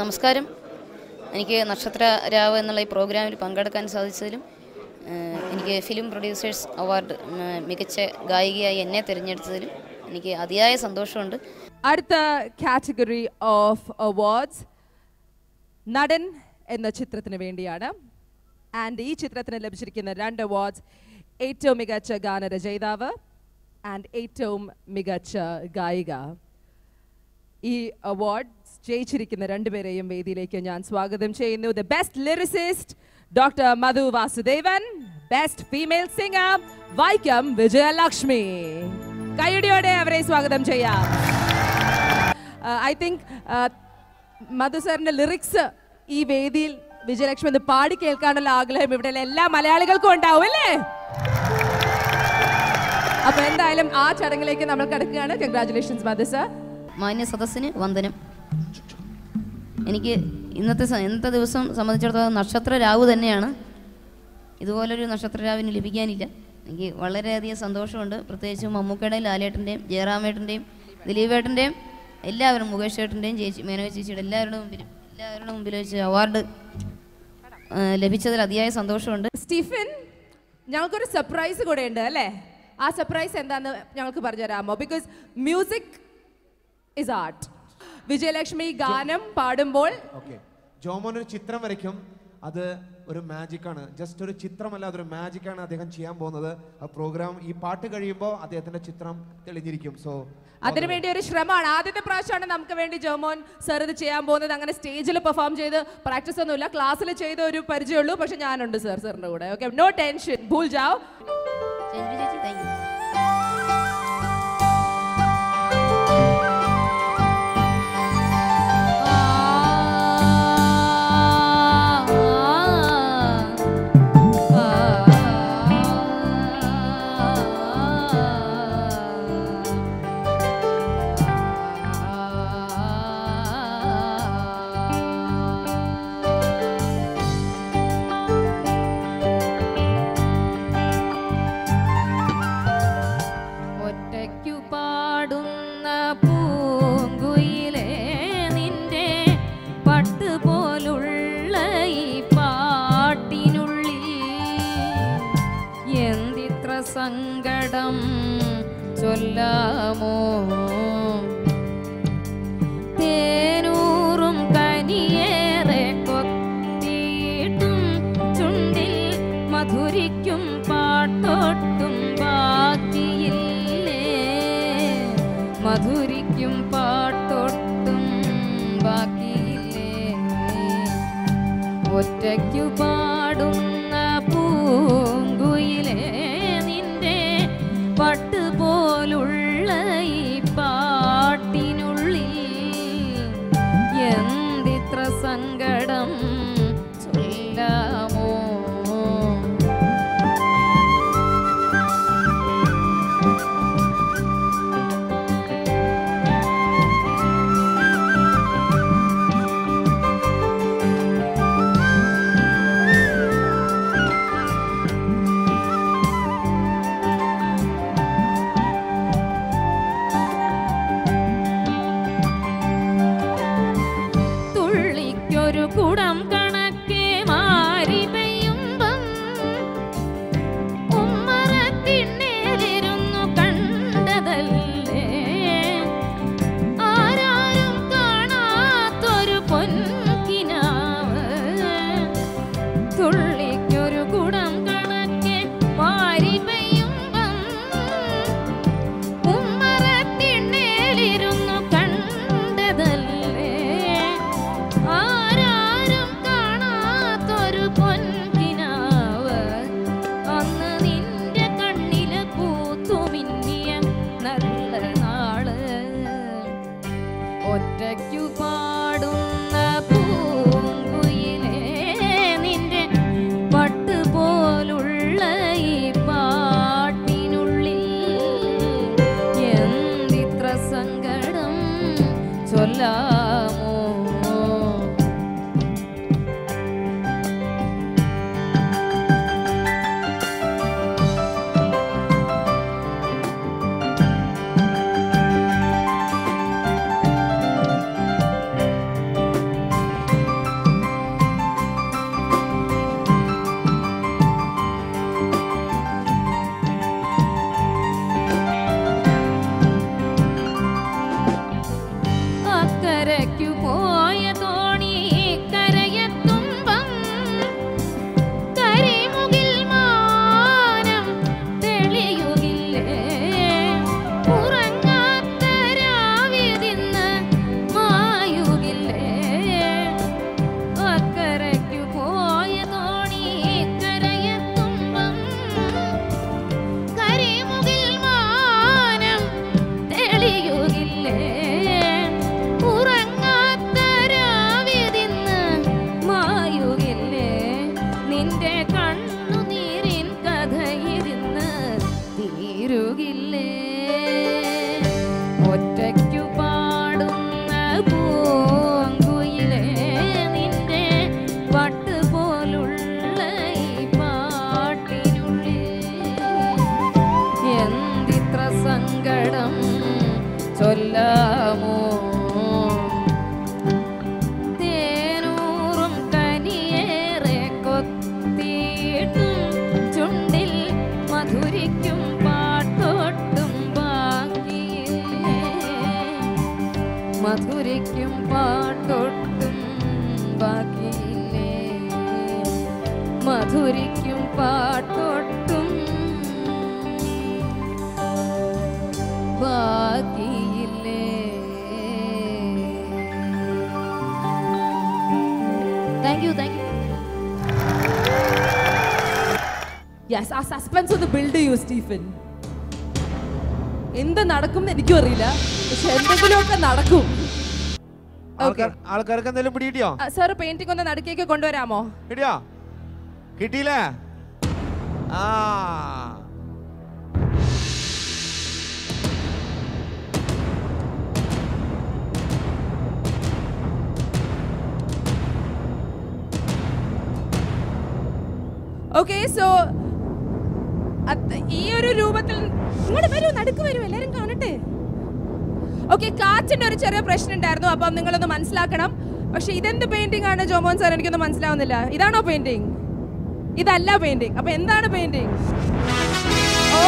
നമസ്കാരം എനിക്ക് നക്ഷത്ര രാവ് എന്നുള്ള ഈ പ്രോഗ്രാമിൽ പങ്കെടുക്കാൻ സാധിച്ചതിലും ഏഹ്, എനിക്ക് ഫിലിം പ്രൊഡ്യൂസേഴ്സ് അവാർഡ് ഉം, മികച്ച ഗായികയായി എന്നെ തിരഞ്ഞെടുത്തതിലും എനിക്ക് അതിയായ സന്തോഷമുണ്ട് അടുത്ത കാറ്റഗറി ഓഫ് അവാർഡ്സ് നടൻ എന്ന ചിത്രത്തിന് വേണ്ടിയാണ് ആൻഡ് ഈ ചിത്രത്തിന് ലഭിച്ചിരിക്കുന്ന രണ്ട് അവാർഡ്സ് ഏറ്റവും മികച്ച ഗാനരചയിതാവ് ആൻഡ് ഏറ്റവും മികച്ച ഗായിക ഈ അവാർഡ് ജയിച്ചിരിക്കുന്ന രണ്ടുപേരെയും വേദിയിലേക്ക് ഞാൻ സ്വാഗതം ചെയ്യുന്നു the best lyricist doctor Madhu Vasudevan best female singer Vaikom Vijayalakshmi കൈയടിയോടെ അവരെ സ്വാഗതം ചെയ്യാം ഐ തിങ്ക് മധു സാറിന്റെ ലിറിക്സ് ഈ വേദിയിൽ വിജയലക്ഷ്മി ഒന്ന് പാടി കേൾക്കാനുള്ള ആഗ്രഹം ഇവിടെ എല്ലാ മലയാളികൾക്കും ഉണ്ടാവും അല്ലേ അപ്പൊ എന്തായാലും ആ ചടങ്ങിലേക്ക് നമ്മൾ കിടക്കുകയാണ് കൺഗ്രാറ്റുലേഷൻസ് മധു സർ മാന്യ സദസ്സിന് വന്ദനം എനിക്ക് ഇന്നത്തെ സ- ഇന്നത്തെ ദിവസം സംബന്ധിച്ചിടത്തോളം നക്ഷത്ര രാവ് തന്നെയാണ് ഇതുപോലൊരു നക്ഷത്ര രാവിന് ലഭിക്കാനില്ല എനിക്ക് വളരെയധികം സന്തോഷമുണ്ട് പ്രത്യേകിച്ച് മമ്മൂക്കയുടെയും ലാലേട്ടൻ്റെയും ജയറാമേട്ടൻ്റെയും ദിലീപേട്ടൻ്റെയും എല്ലാവരും മുകേഷ് ഏട്ടൻ്റെയും ചേച്ചി മേനക ചേച്ചിയുടെ എല്ലാവരുടെ മുമ്പിലും എല്ലാവരുടെ മുമ്പിൽ വെച്ച് അവാർഡ് ആ, ലഭിച്ചതിൽ അതിയായ സന്തോഷമുണ്ട് സ്റ്റീഫൻ ഞങ്ങൾക്കൊരു സർപ്രൈസ് കൂടെ ഉണ്ട് അല്ലേ ആ സർപ്രൈസ് എന്താന്ന് ഞങ്ങൾക്ക് പറഞ്ഞുതരാമോ because music is art Vijayalakshmi ഗാനം പാടുമ്പോൾ ഓക്കെ ജോമോൻ ഒരു ചിത്രം വരയ്ക്കും അത് ഒരു magic ആണ് ജസ്റ്റ് ഒരു ചിത്രമല്ല അതൊരു magic ആണ് അദ്ദേഹം ചെയ്യാൻ പോകുന്നത് ആ പ്രോഗ്രാം ഈ പാട്ട് കഴിയുമ്പോൾ അദ്ദേഹത്തിന്റെ ചിത്രം തെളിഞ്ഞിരിക്കും സോ അതിനുവേണ്ടി ഒരു ശ്രമമാണ് ആദ്യത്തെ പ്രാവശ്യമാണ് നമുക്ക് വേണ്ടി ജോമോൻ സർ ഇത് ചെയ്യാൻ പോകുന്നത് അങ്ങനെ സ്റ്റേജിൽ പെർഫോം ചെയ്ത് പ്രാക്ടീസ് ഒന്നുമില്ല ക്ലാസ്സിൽ ചെയ്ത ഒരു പരിചയമുള്ളൂ പക്ഷെ ഞാനുണ്ട് സർ സാറിന്റെ കൂടെ ഓക്കെ നോ ടെൻഷൻ ഭൂൽ ജാവ് ചേച്ചി ചേച്ചി താങ്ക് യു ഒറ്റയ്ക്കു പാടുന്ന പൂങ്കുയിലേ നിന്റെ പട്ടുപോലുള്ള ഈ പാട്ടിനുള്ളിൽ എന്തിത്ര സങ്കടം ചൊല്ലാമോ തേനൂറും കനിയേറെ കൊത്തിയിട്ടും ചുണ്ടിൽ മധുരിക്കും പാട്ടൊട്ടും ബാക്കിയില്ലേ മധുരിക്കും പാട്ടൊട്ടും ബാക്കിയില്ലേ ഒറ്റയ്ക്കു പാടുന്ന പൂങ്കുയിലേ നിന്റെ പട്ടുപോലുള്ള ഈ പാട്ടിനുള്ളിൽ എന്തിത്ര സങ്കടം ചൊല്ലാമോ തുള്ളിക്കൊരു കുടം കണക്കെ മാറി പെയ്യുമ്പം ഉമ്മറത്തിണ്ണേലിരുന്നു കണ്ടതല്ലേ ആരാരും കാണാത്തൊരു പൊൻകിനാവ് തുള്ളിക്കൊരു കുടം കണക്കെ മാറി പെയ്യുമ്പം ഉമ്മറത്തിണ്ണേലിരുന്നു കണ്ടതല്ലേ ആരാരും മധുരയ്ക്കും പാട്ടൊട്ടും ബാക്കിയില്ലേ മധുരയ്ക്കും പാട്ടൊട്ടും ബാക്കിയില്ലേ thank you thank you yes ആ സസ്പെൻസ് ഒന്ന് ബിൽഡ് ചെയ്യൂ സ്റ്റീഫൻ എന്ത് നടക്കും എന്ന് എനിക്കും അറിയില്ല പക്ഷെ എന്തെങ്കിലുമൊക്കെ നടക്കും ആൾക്കാർ ആൾക്കാർക്ക് എന്തെങ്കിലും പിടികിട്ടിയോ സാർ പെയിന്റിംഗ് ഒന്ന് നടുക്കേക്ക് കൊണ്ടുവരാമോ കിട്ടിയോ കിട്ടിയില്ലേ ആ ഓക്കെ സോ ഈ ഒരു രൂപത്തിൽ ഇങ്ങോട്ട് വരൂ നടുക്ക് വരൂ എല്ലാരും കാണട്ടെ ഓക്കെ കാറ്റിന്റെ ഒരു ചെറിയ പ്രശ്നം ഉണ്ടായിരുന്നു അപ്പം നിങ്ങളൊന്ന് മനസ്സിലാക്കണം പക്ഷെ ഇതെന്ത് പെയിന്റിംഗ് ആണ് ജോമോൻ സാർ എനിക്കൊന്നും മനസ്സിലാവുന്നില്ല ഇതാണോ പെയിന്റിംഗ് ഇതല്ല പെയിന്റിംഗ് അപ്പൊ എന്താണ് painting oh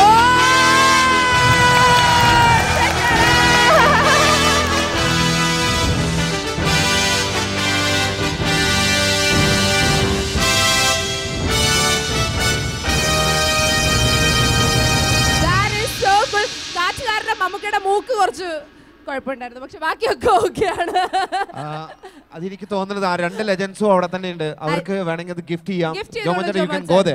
That is so cool. കാറ്റുകാരുടെ മമ്മൂക്കയുടെ മൂക്ക് കുറച്ച് കുഴപ്പമുണ്ടായിരുന്നു പക്ഷെ ബാക്കിയൊക്കെ ഓക്കെയാണ് ആ, അതെനിക്ക് തോന്നുന്നത് ആ രണ്ട് ലെജൻസും അവിടെ തന്നെ ഉണ്ട് അവർക്ക് വേണമെങ്കിൽ അത് ഗിഫ്റ്റ് ചെയ്യാം Gift ചെയ്തോളൂ, ജോമോൻ ചേട്ടാ you Jomon can go sir. ദേ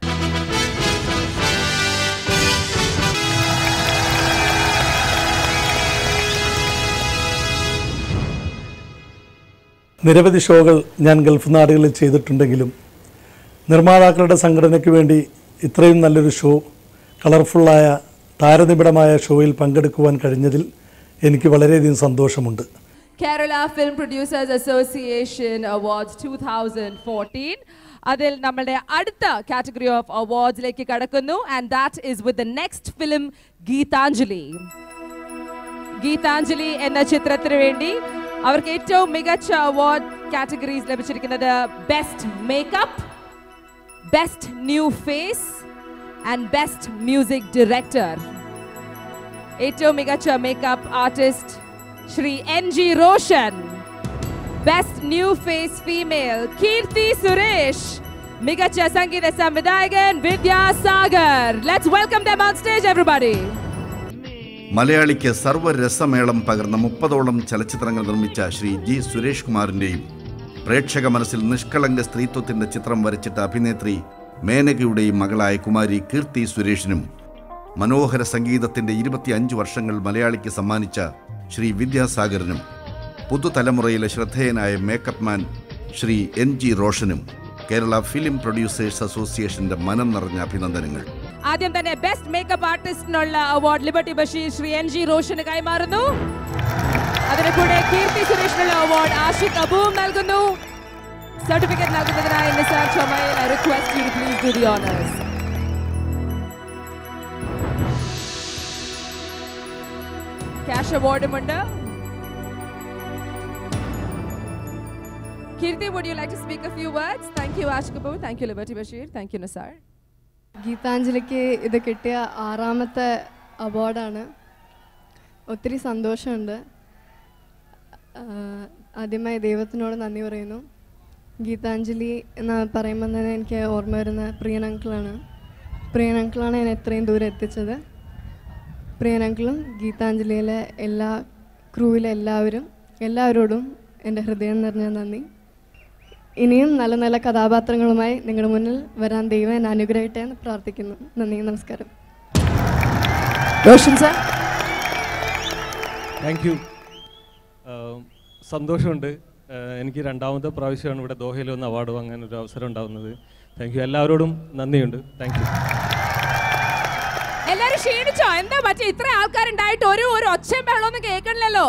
നിരവധി ഷോകൾ ഞാൻ ഗൾഫ് നാടുകളിൽ ചെയ്തിട്ടുണ്ടെങ്കിലും നിർമ്മാതാക്കളുടെ സംഘടനയ്ക്ക് വേണ്ടി ഇത്രയും നല്ലൊരു ഷോ കളർഫുള്ളായ താരനിബിഡമായ ഷോയിൽ പങ്കെടുക്കുവാൻ കഴിഞ്ഞതിൽ എനിക്ക് വളരെയധികം സന്തോഷമുണ്ട് Kerala film producers association awards two thousand fourteen അതിൽ നമ്മളുടെ അടുത്ത കാറ്റഗറി ഓഫ് അവാർഡ്സിലേക്ക് കടക്കുന്നു and that is with the next film Geethanjali Geethanjali എന്ന ചിത്രത്തിന് വേണ്ടി അവർക്ക് ഏറ്റവും മികച്ച അവാർഡ് കാറ്റഗറീസ് ലഭിച്ചിരിക്കുന്നത് best makeup best new face and best music director ഏറ്റവും മികച്ച makeup artist Shri N G Roshan best new face female Keerthy Suresh മികച്ച സംഗീത സംവിധായകൻ Vidyasagar let's welcome them on stage everybody മലയാളിക്ക് സർവ്വരസമേളം പകർന്ന മുപ്പതോളം ചലച്ചിത്രങ്ങൾ നിർമ്മിച്ച ശ്രീ ജി സുരേഷ് കുമാറിന്റെയും പ്രേക്ഷക മനസ്സിൽ നിഷ്കളങ്ക സ്ത്രീത്വത്തിന്റെ ചിത്രം വരച്ചിട്ട അഭിനേത്രി മേനകയുടെയും മകളായ കുമാരി കീർത്തി സുരേഷിനും മനോഹര സംഗീതത്തിന്റെ ഇരുപത്തിയഞ്ച് വർഷങ്ങൾ മലയാളിക്ക് സമ്മാനിച്ച ശ്രീ വിദ്യാസാഗറിനും പുതുതലമുറയിലെ ശ്രദ്ധേയനായ makeup man Shri N G റോഷനും കേരള ഫിലിം പ്രൊഡ്യൂസേഴ്സ് അസോസിയേഷന്റെ മനം നിറഞ്ഞ അഭിനന്ദനങ്ങൾ ആദ്യം തന്നെ ബെസ്റ്റ് മേക്കപ്പ് ആർട്ടിസ്റ്റിനുള്ള award Liberty Basheer Shri N G റോഷന് കൈമാറുന്നു അതിന് കൂടെ കീർത്തി സുരേഷിനുള്ള അവാർഡ് ആഷിഖ് അബൂം നൽകുന്നു സർട്ടിഫിക്കറ്റ് നൽകുന്നതിനായി നിസാർ ചൊമയിൽ I request you please do the honours cash അവാർഡുമുണ്ട് Keerthi would you like to speak a few words thank you Ashiq അബൂം thank you Liberty Basheer thank you Nisar ഗീതാഞ്ജലിക്ക് ഇത് കിട്ടിയ ആറാമത്തെ അവാർഡാണ് ഒത്തിരി സന്തോഷമുണ്ട് ആഹ് ആദ്യമായി ദൈവത്തിനോട് നന്ദി പറയുന്നു ഗീതാഞ്ജലി എന്ന് പറയുമ്പോൾ തന്നെ എനിക്ക് ഓർമ്മ വരുന്ന പ്രിയൻ അങ്കിളാണ് പ്രിയൻ അങ്കിളാണ് എന്നെ എത്രയും ദൂരം എത്തിച്ചത് പ്രിയൻ അങ്കിളും ഗീതാഞ്ജലിയിലെ എല്ലാ ക്രൂവിലെ എല്ലാവരും എല്ലാവരോടും എൻ്റെ ഹൃദയം നിറഞ്ഞ നന്ദി ഇനിയും നല്ല നല്ല കഥാപാത്രങ്ങളുമായി നിങ്ങളുടെ മുന്നിൽ വരാൻ ദൈവം എന്നെ അനുഗ്രഹിക്കട്ടെ എന്ന് പ്രാർത്ഥിക്കുന്നു നന്ദി നമസ്കാരം റോഷൻ സാർ താങ്ക് യു സന്തോഷമുണ്ട് ആഹ് എനിക്ക് രണ്ടാമത്തെ പ്രാവശ്യമാണ് ഇവിടെ ദോഹയിൽ വന്ന് അവാർഡ് വാങ്ങാൻ ഒരു അവസരം ഉണ്ടാകുന്നത് താങ്ക് യു എല്ലാവരോടും നന്ദിയുണ്ട് താങ്ക് യു എല്ലാരും ക്ഷീണിച്ചോ എന്താ പറ്റി ഇത്ര ആൾക്കാരുണ്ടായിട്ട് ഒരു ഒരു ഒച്ചയും ബഹളമൊന്നും കേൾക്കണില്ലല്ലോ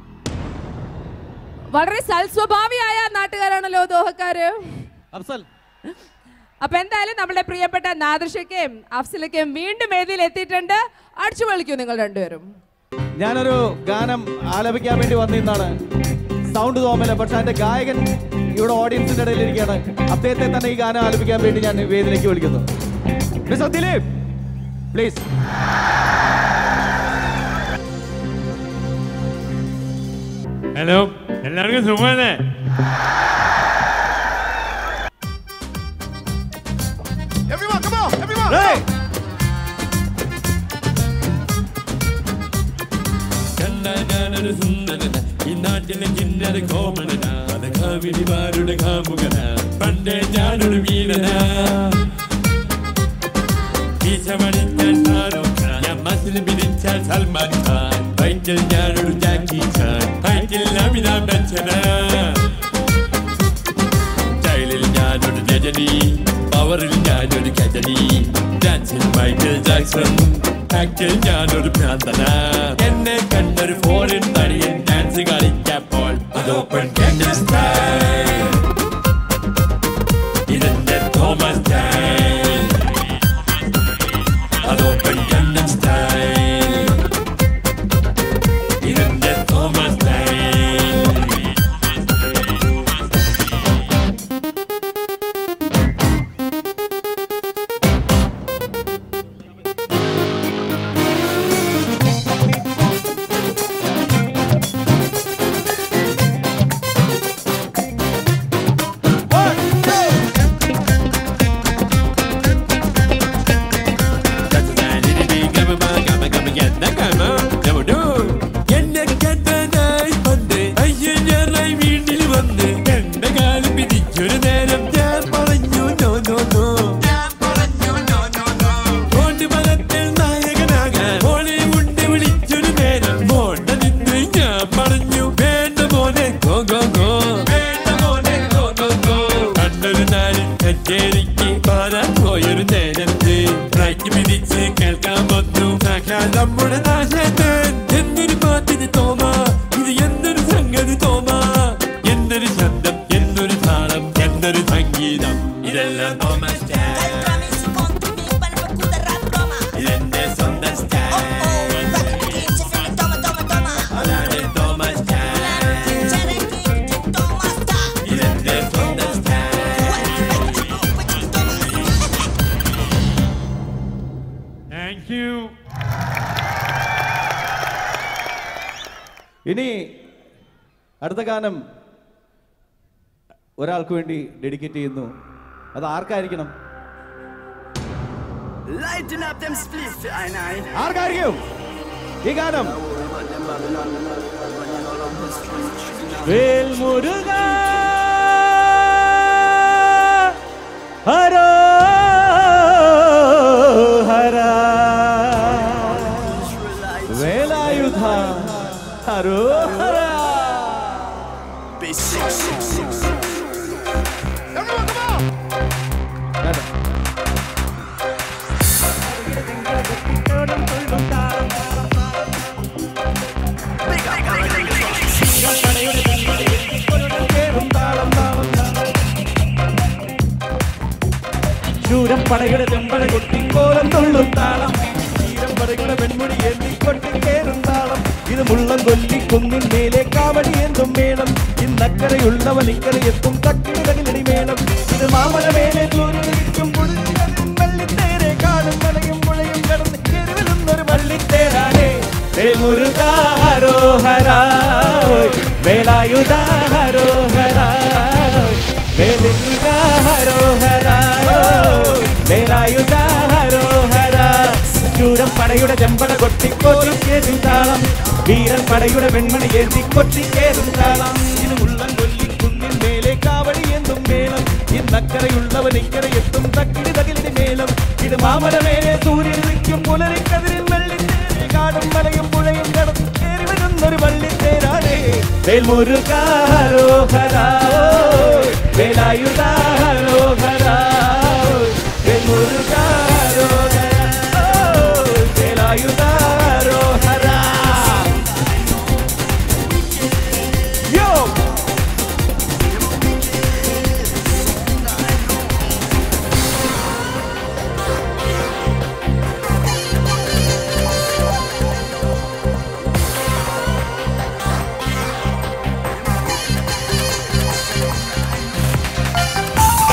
വളരെ സൽസ്വഭാവിയായ നാട്ടുകാരാണല്ലോ ദോഹക്കാര് അഫ്സൽ അപ്പൊ എന്തായാലും നമ്മുടെ പ്രിയപ്പെട്ട നാദൃശയ്ക്കും അഫ്സലയ്ക്കും വീണ്ടും വേദിയിൽ എത്തിയിട്ടുണ്ട് അടിച്ചു വിളിക്കൂ നിങ്ങൾ രണ്ടുപേരും ഞാനൊരു ഗാനം ആലപിക്കാൻ വേണ്ടി വന്നിരുന്നാണ് സൗണ്ട് തോമല പക്ഷെ അതിന്റെ ഗായകൻ ഇവിടെ ഓഡിയൻസിന്റെ ഇടയിൽ ഇരിക്കുകയാണ് അദ്ദേഹത്തെ തന്നെ ഈ ഗാനം ആലപിക്കാൻ വേണ്ടി ഞാൻ വേദിയിലേക്ക് വിളിക്കുന്നു മിസ്റ്റർ ദിലീപ് പ്ലീസ് ഹലോ എല്ലാവർക്കും സുഖമല്ലേ Everyone, come on, everyone. Hey! ഞാനൊരു സുന്ദരന ഈ നാട്ടിലെ കിന്നര കോമണന കാവിരിമാരുടെ കാമുകന പണ്ടേ ഞാനൊരു വീരന മീശമണിക്കാൻ ഷാരൂഖ് ഖാൻ ഞാൻ മസിൽ പിരിച്ചാൽ സൽമാൻ ഖാൻ ഫൈറ്റിൽ ഞാനൊരു ജാക്കി ചാൻ ഫൈറ്റിൽ അമിതാഭ് ബച്ചന സ്റ്റൈലിൽ ഞാനൊരു രജനി പവറിൽ ഞാനൊരു കജനി ഡാൻസിൽ മൈക്കിൾ ജാക്സൺ ആക്ടിൽ ഞാനൊരു ഭ്രാന്തന എന്നെ കണ്ടൊരു ഫോറിൻ തടിയൻ ഡാൻസ് കളിച്ചപ്പോൾ അത് ഓപ്പൺ സ്റ്റൈൽ ഇതെന്റെ തോമസ് സ്റ്റൈൽ അത് ഓപ്പൺ സ്റ്റൈൽ ഇതെന്റെ തോമസ് സ്റ്റൈൽ എന്നെ കണ്ടനായി പണ്ട് അയ്യഞ്ഞാറായി വീട്ടിൽ വന്ന് എന്റെ കാലം പിടിച്ചൊരു നേരം ഞാൻ പറഞ്ഞു നോ നോ നോ കൊണ്ട് മരത്തിൽ നായകനാകാൻ ഹോളിവുഡ് വിളിച്ചൊരു നേരം മോണ്ട നിന്ന് ഞാൻ പറഞ്ഞു വേണ്ട മോനെ ഗോ ഗോ ഗോ വേണ്ട മോനെ ഗോ ഗോ ഗോ കണ്ടൊരു നാളിൽ കച്ചേരിക്ക് പാടാൻ പോയൊരു നേരത്ത് ഫ്ലൈറ്റ് പിടിച്ച് കേൾക്കാൻ വന്നു സാക്ഷാൽ നമ്മുടെ നാശത്തൻ എന്തൊരു പാട്ടിന് തോമ ഇത് എന്തൊരു സംഗതി തോമ എന്തൊരു ശബ്ദം എന്തൊരു താളം എന്തൊരു സംഗീതം ഇതെല്ലാം തോമ സ്റ്റൈൽ ഇതെന്റെ സ്വന്തം സ്റ്റൈൽ അതാണ് തോമ സ്റ്റൈൽ ഇതെന്റെ സ്വന്തം താങ്ക് യു ഇനി അടുത്ത ഗാനം ഒരാൾക്ക് വേണ്ടി ഡെഡിക്കേറ്റ് ചെയ്യുന്നു അത് ആർക്കായിരിക്കണം Lighten up them spliffs für ein Ei. ആർക്കായിരിക്കും ഈ ഗാനം Vel Muruga ഹരോ Hara Velayudha ഹരോ Hara Bis six, six, six. Everyone, come on. ശൂരം പടയുടെ ചെമ്പട കൊട്ടിക്കോലം തുള്ളും താളം തീരം പടയുടെ വെൺമുടി ഏന്തി കൊട്ടിക്കേറും താളം ഇത് മുള്ളം കൊല്ലി കുന്നിൻ മേലെ കാവടി എന്തും വേണം ഇന്നക്കരയുള്ളവൻ ഇക്കരെ എത്തും തക്കിടി തകിലടി വേണം ഇത് മാമല മേലെ സൂര്യനും പള്ളിത്തേരെ കാണും മലയും പുഴയും കടന്ന് കെരുവിലുന്നൊരു പള്ളിത്തേരാണേ ഹരോഹര വേലായുധാരോഹര വേലുഹരോഹര വേലായുധാരോഹര ചൂരം പടയുടെ ചെമ്പട കൊട്ടിക്കോട്ടിക്കേറും താളം വീരൻ പടയുടെ വെൺമണി ഏന്തി കൊട്ടിക്കേറും താളം ഇത് മുള്ളം കൊല്ലി കുന്നിൻ മേലെ കാവടി എന്തും വേണം ഇന്നക്കരയുള്ളവൻ ഇക്കരെ എത്തും തക്കിടി തകിലിന് മേളം ഇത് മാമല മേലെ സൂര്യൻ നിൽക്കും പുലരിക്കതിരിൽ വെള്ളിത്തേരെ കാടും മലയും പുഴയും കടന്ന് കയറി വരുന്നൊരു വള്ളിത്തേരാണേ വേൽമുരുകാരോഹര വേലായുധാരോഹര വേൽമുരുകാരോഹര വേലായുധാരോഹര യോ Hey!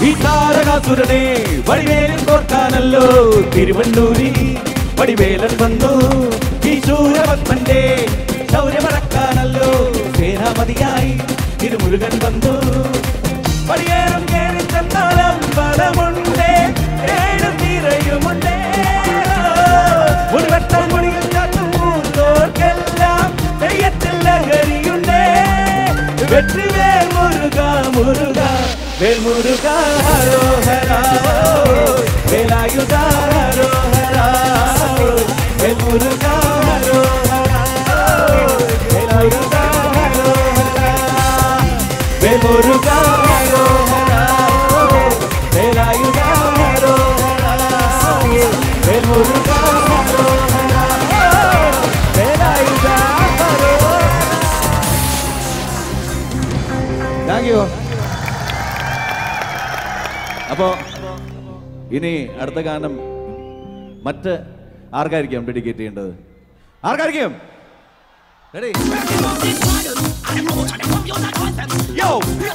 ഈ താരകാസുരനെ വടിവേലൻ കോർക്കാനല്ലോ തിരുവണ്ണൂരിൽ വടിവേലൻ വന്നു ഈ ശൂരപത്മന്റെ ശൗര്യമടക്കാനല്ലോ സേനാപതിയായി തിരുമുരുകൻ വന്നു വടിയേറും കേറി ചെന്നാലും ബലമുണ്ടേ ഏഴും നിറയുമുണ്ടേ മുടിവെട്ടാൻ മുടിയിൽ കാട്ടും മൂത്തോർക്കെല്ലാം തെയ്യത്തിൽ ലഹരിയുണ്ടേ വെற்றிവേൽ മുരുക മുരുക വേൽ മുരുക ഹരോഹര വേലായുധ ഹരോഹര വേൽ മുരുക ഹരോഹര വേലായുധ ഹരോഹര വേൽ മുരുക ഹരോഹര വേലായുധ ഹരോഹര വേൽ മുരുക ഹരോഹര വേലായുധ ഹരോഹര താങ്ക് യു അപ്പോ ഇനി അടുത്ത ഗാനം മറ്റ് ആർക്കായിരിക്കും ഡെഡിക്കേറ്റ് ചെയ്യേണ്ടത് ആർക്കായിരിക്കും റെഡി യോ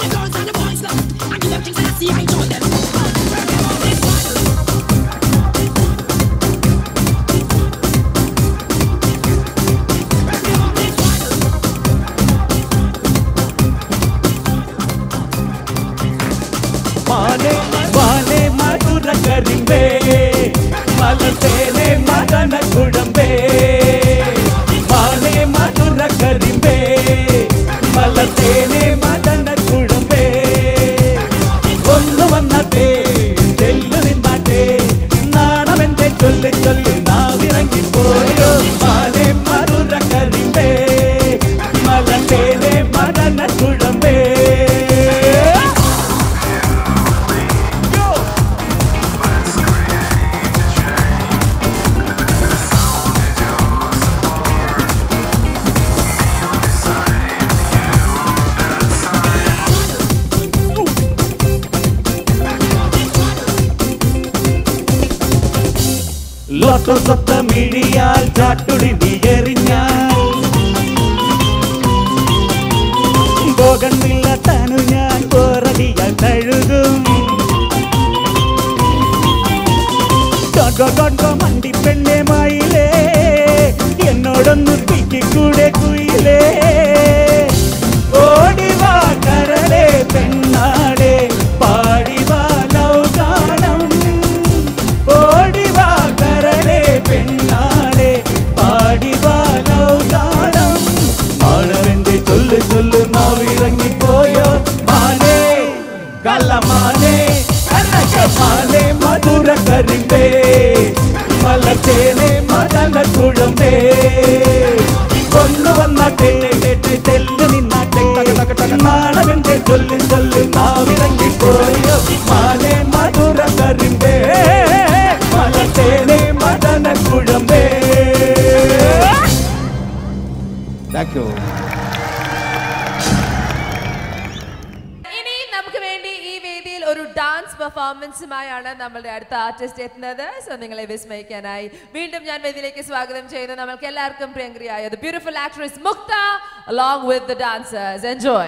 മാനെ മാനെ മധുര കരിമ്പേ മലത്തേനെ മദന കുഴമ്പേ മാനെ മധുര കരിമ്പേ മലത്തേനെ മദന കുഴമ്പേ ഒന്ന് വന്നാട്ടെ ചെല്ലു നിന്നാട്ടെ നാണമെന്റെ ചൊല്ല് ചൊല്ല് നാവിറങ്ങി പോയോ മാനെ മധുര കരിമ്പേ മലത്തേനെ മദന കുഴമ്പേ ലോട്ടോ സ്വത്തമിഴിയാൽ ചാട്ടുളി നീ എറിഞ്ഞാൽ പോകണില്ല തനു ഞാൻ പോറടിയാൽ തഴുകും കൊണ്ടോ കൊണ്ടോ മണ്ടി പെണ്ണെ മായിലേ എന്നോടൊന്ന് പിക്കിക്കൂടെ കുയിലേ ഓടിവാ കരളെ പെണ്ണാടെ പാടിവാ ലൗകാനം ഓടിവാ കരളെ പെണ്ണാടെ പാടിവാ ലൗകാനം മാണവന്റെ ചൊല്ല് ചൊല്ല് മാവിറങ്ങിപ്പോയോ മാനേ കള്ളമാനേ കനകമാനേ മധുര കരിമ്പേ മലത്തേനെ മദന കുഴമ്പേ കൊന്നു വന്നാട്ടെ തെല്ലു നിന്നാട്ടെ നാണവന്റെ ചൊല്ല് ചൊല്ല് മാവിറങ്ങിപ്പോയോ മാനേ മധുര കരിമ്പേ മലത്തേനെ മദന കുഴമ്പേ താങ്ക് യു ഇനി നമുക്ക് വേണ്ടി ഈ വേദിയിൽ ഒരു ഡാൻസ് പെർഫോമൻസുമായാണ് നമ്മളുടെ അടുത്ത ആർട്ടിസ്റ്റ് എത്തുന്നത് സോ നിങ്ങളെ വിസ്മയിക്കാനായി വീണ്ടും ഞാൻ വേദിയിലേക്ക് സ്വാഗതം ചെയ്യുന്നു നമ്മൾക്ക് എല്ലാവർക്കും പ്രിയങ്കരിയായ beautiful actress Muktha along with the dancers enjoy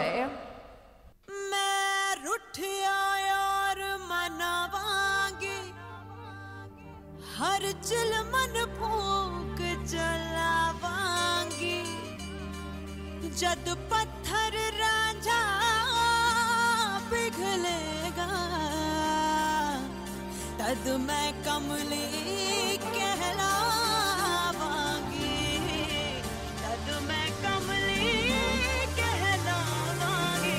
हर चिल मन फूक जलावांगी जद पत्थर रांझा पिघलेगा तद मैं कमली कहलावांगी तद मैं कमली कहलावांगी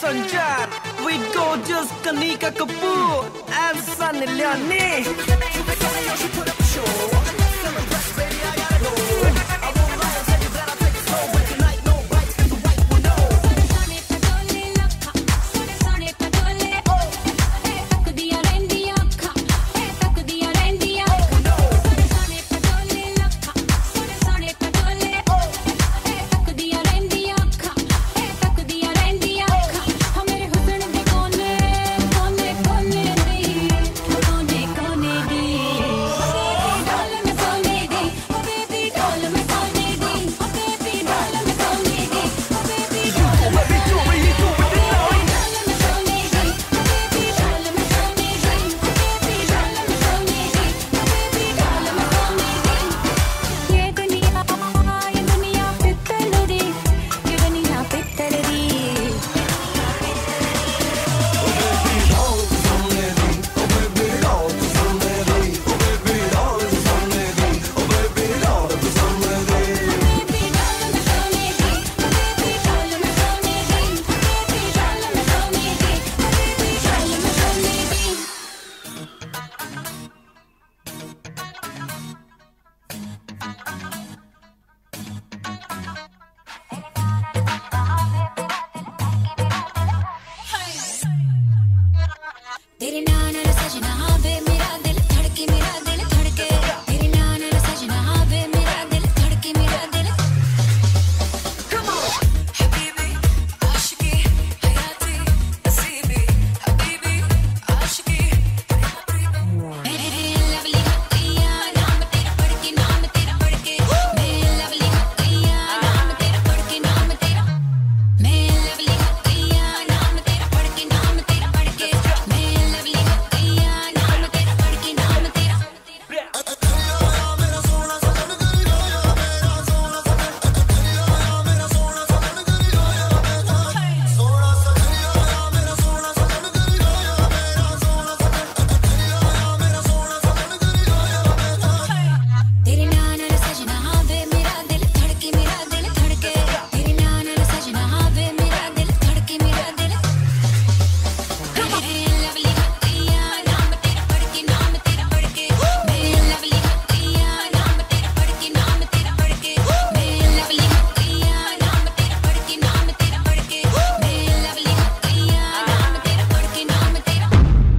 Sanjar with gorgeous Kanika Kapoor and Sunny Leone. तेरे नाम रे सजना वे मेरा दिल धड़के मेरा दिल धड़के तेरे नाम रे सजना वे मेरा दिल धड़के मेरा दिल Come on Habibi आशिकी हयाती नसीबी हबीबी आशिकी मेरे लवली हकिया नाम तेरा पढ़ के नाम तेरा पढ़ के मेरे लवली हकिया नाम तेरा पढ़ के नाम तेरा मेरे लवली हकिया नाम तेरा पढ़ के नाम तेरा पढ़ के मेरे लवली हकिया नाम तेरा पढ़ के नाम तेरा तेरे नाम रे सजना वे मेरा दिल धड़के मेरा दिल धड़के तेरे नाम रे सजना वे मेरा दिल धड़के मेरा दिल मेरे लवली हकिया नाम तेरा पढ़ के नाम तेरा पढ़ के मेरे लवली हकिया नाम तेरा पढ़ के नाम तेरा पढ़ के मेरे लवली हकिया नाम तेरा पढ़ के नाम तेरा पढ़ के मेरे लवली हकिया नाम तेरा पढ़ के नाम तेरा